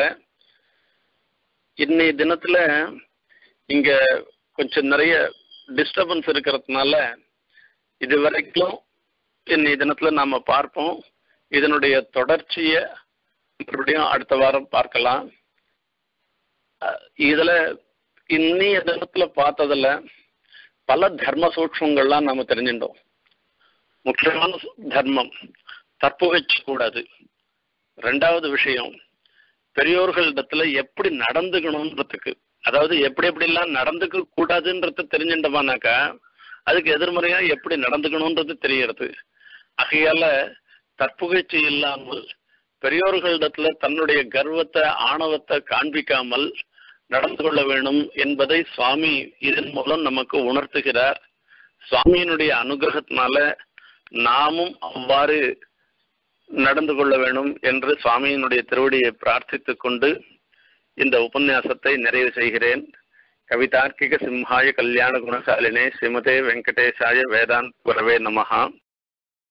இன்னைய தினத்துல இங்க கொஞ்சம் நிறைய டிஸ்டர்பன்ஸ் இருக்கிறதுனால இது வரைக்கும் இன்னைய தினத்துல நாம பார்ப்போம் இதனுடைய தொடர்ச்சிய மறுபடியும் அடுத்த வாரம் பார்க்கலாம் அஹ் இதுல இன்னைய தினத்துல பார்த்ததுல பல தர்ம சூட்சங்கள்லாம் நாம தெரிஞ்சுட்டோம் முக்கியமான தர்மம் தற்புகழ்ச்சி கூடாது ரெண்டாவது விஷயம் பெரியோர்களிடத்துல எப்படி நடந்துக்கணுன்றதுக்கு அதாவது எப்படி எப்படி எல்லாம் நடந்துக்க கூடாதுன்றது தெரிஞ்சுட்டோமானாக்கா அதுக்கு எதிர்மறையா எப்படி நடந்துக்கணும்ன்றது தெரியறது ஆகையால தற்புகழ்ச்சி இல்லாமல் பெரியோர்களிடத்துல தன்னுடைய கர்வத்தை ஆணவத்தை காண்பிக்காமல் நடந்து கொள்ள வேண்டும் என்பதை சுவாமி இதன் மூலம் நமக்கு உணர்த்துகிறார் சுவாமியினுடைய அனுகிரகத்தினால நாமும் அவ்வாறு நடந்து கொள்ள வேண்டும் என்று சுவாமியினுடைய திருவடியை பிரார்த்தித்துக் கொண்டு இந்த உபன்யாசத்தை நிறைவு செய்கிறேன் கவிதார்க்கிக சிம்ஹாய கல்யாண குணசாலினே ஸ்ரீமதே வெங்கடேசாய வேதாந்த் குரவே நமஹா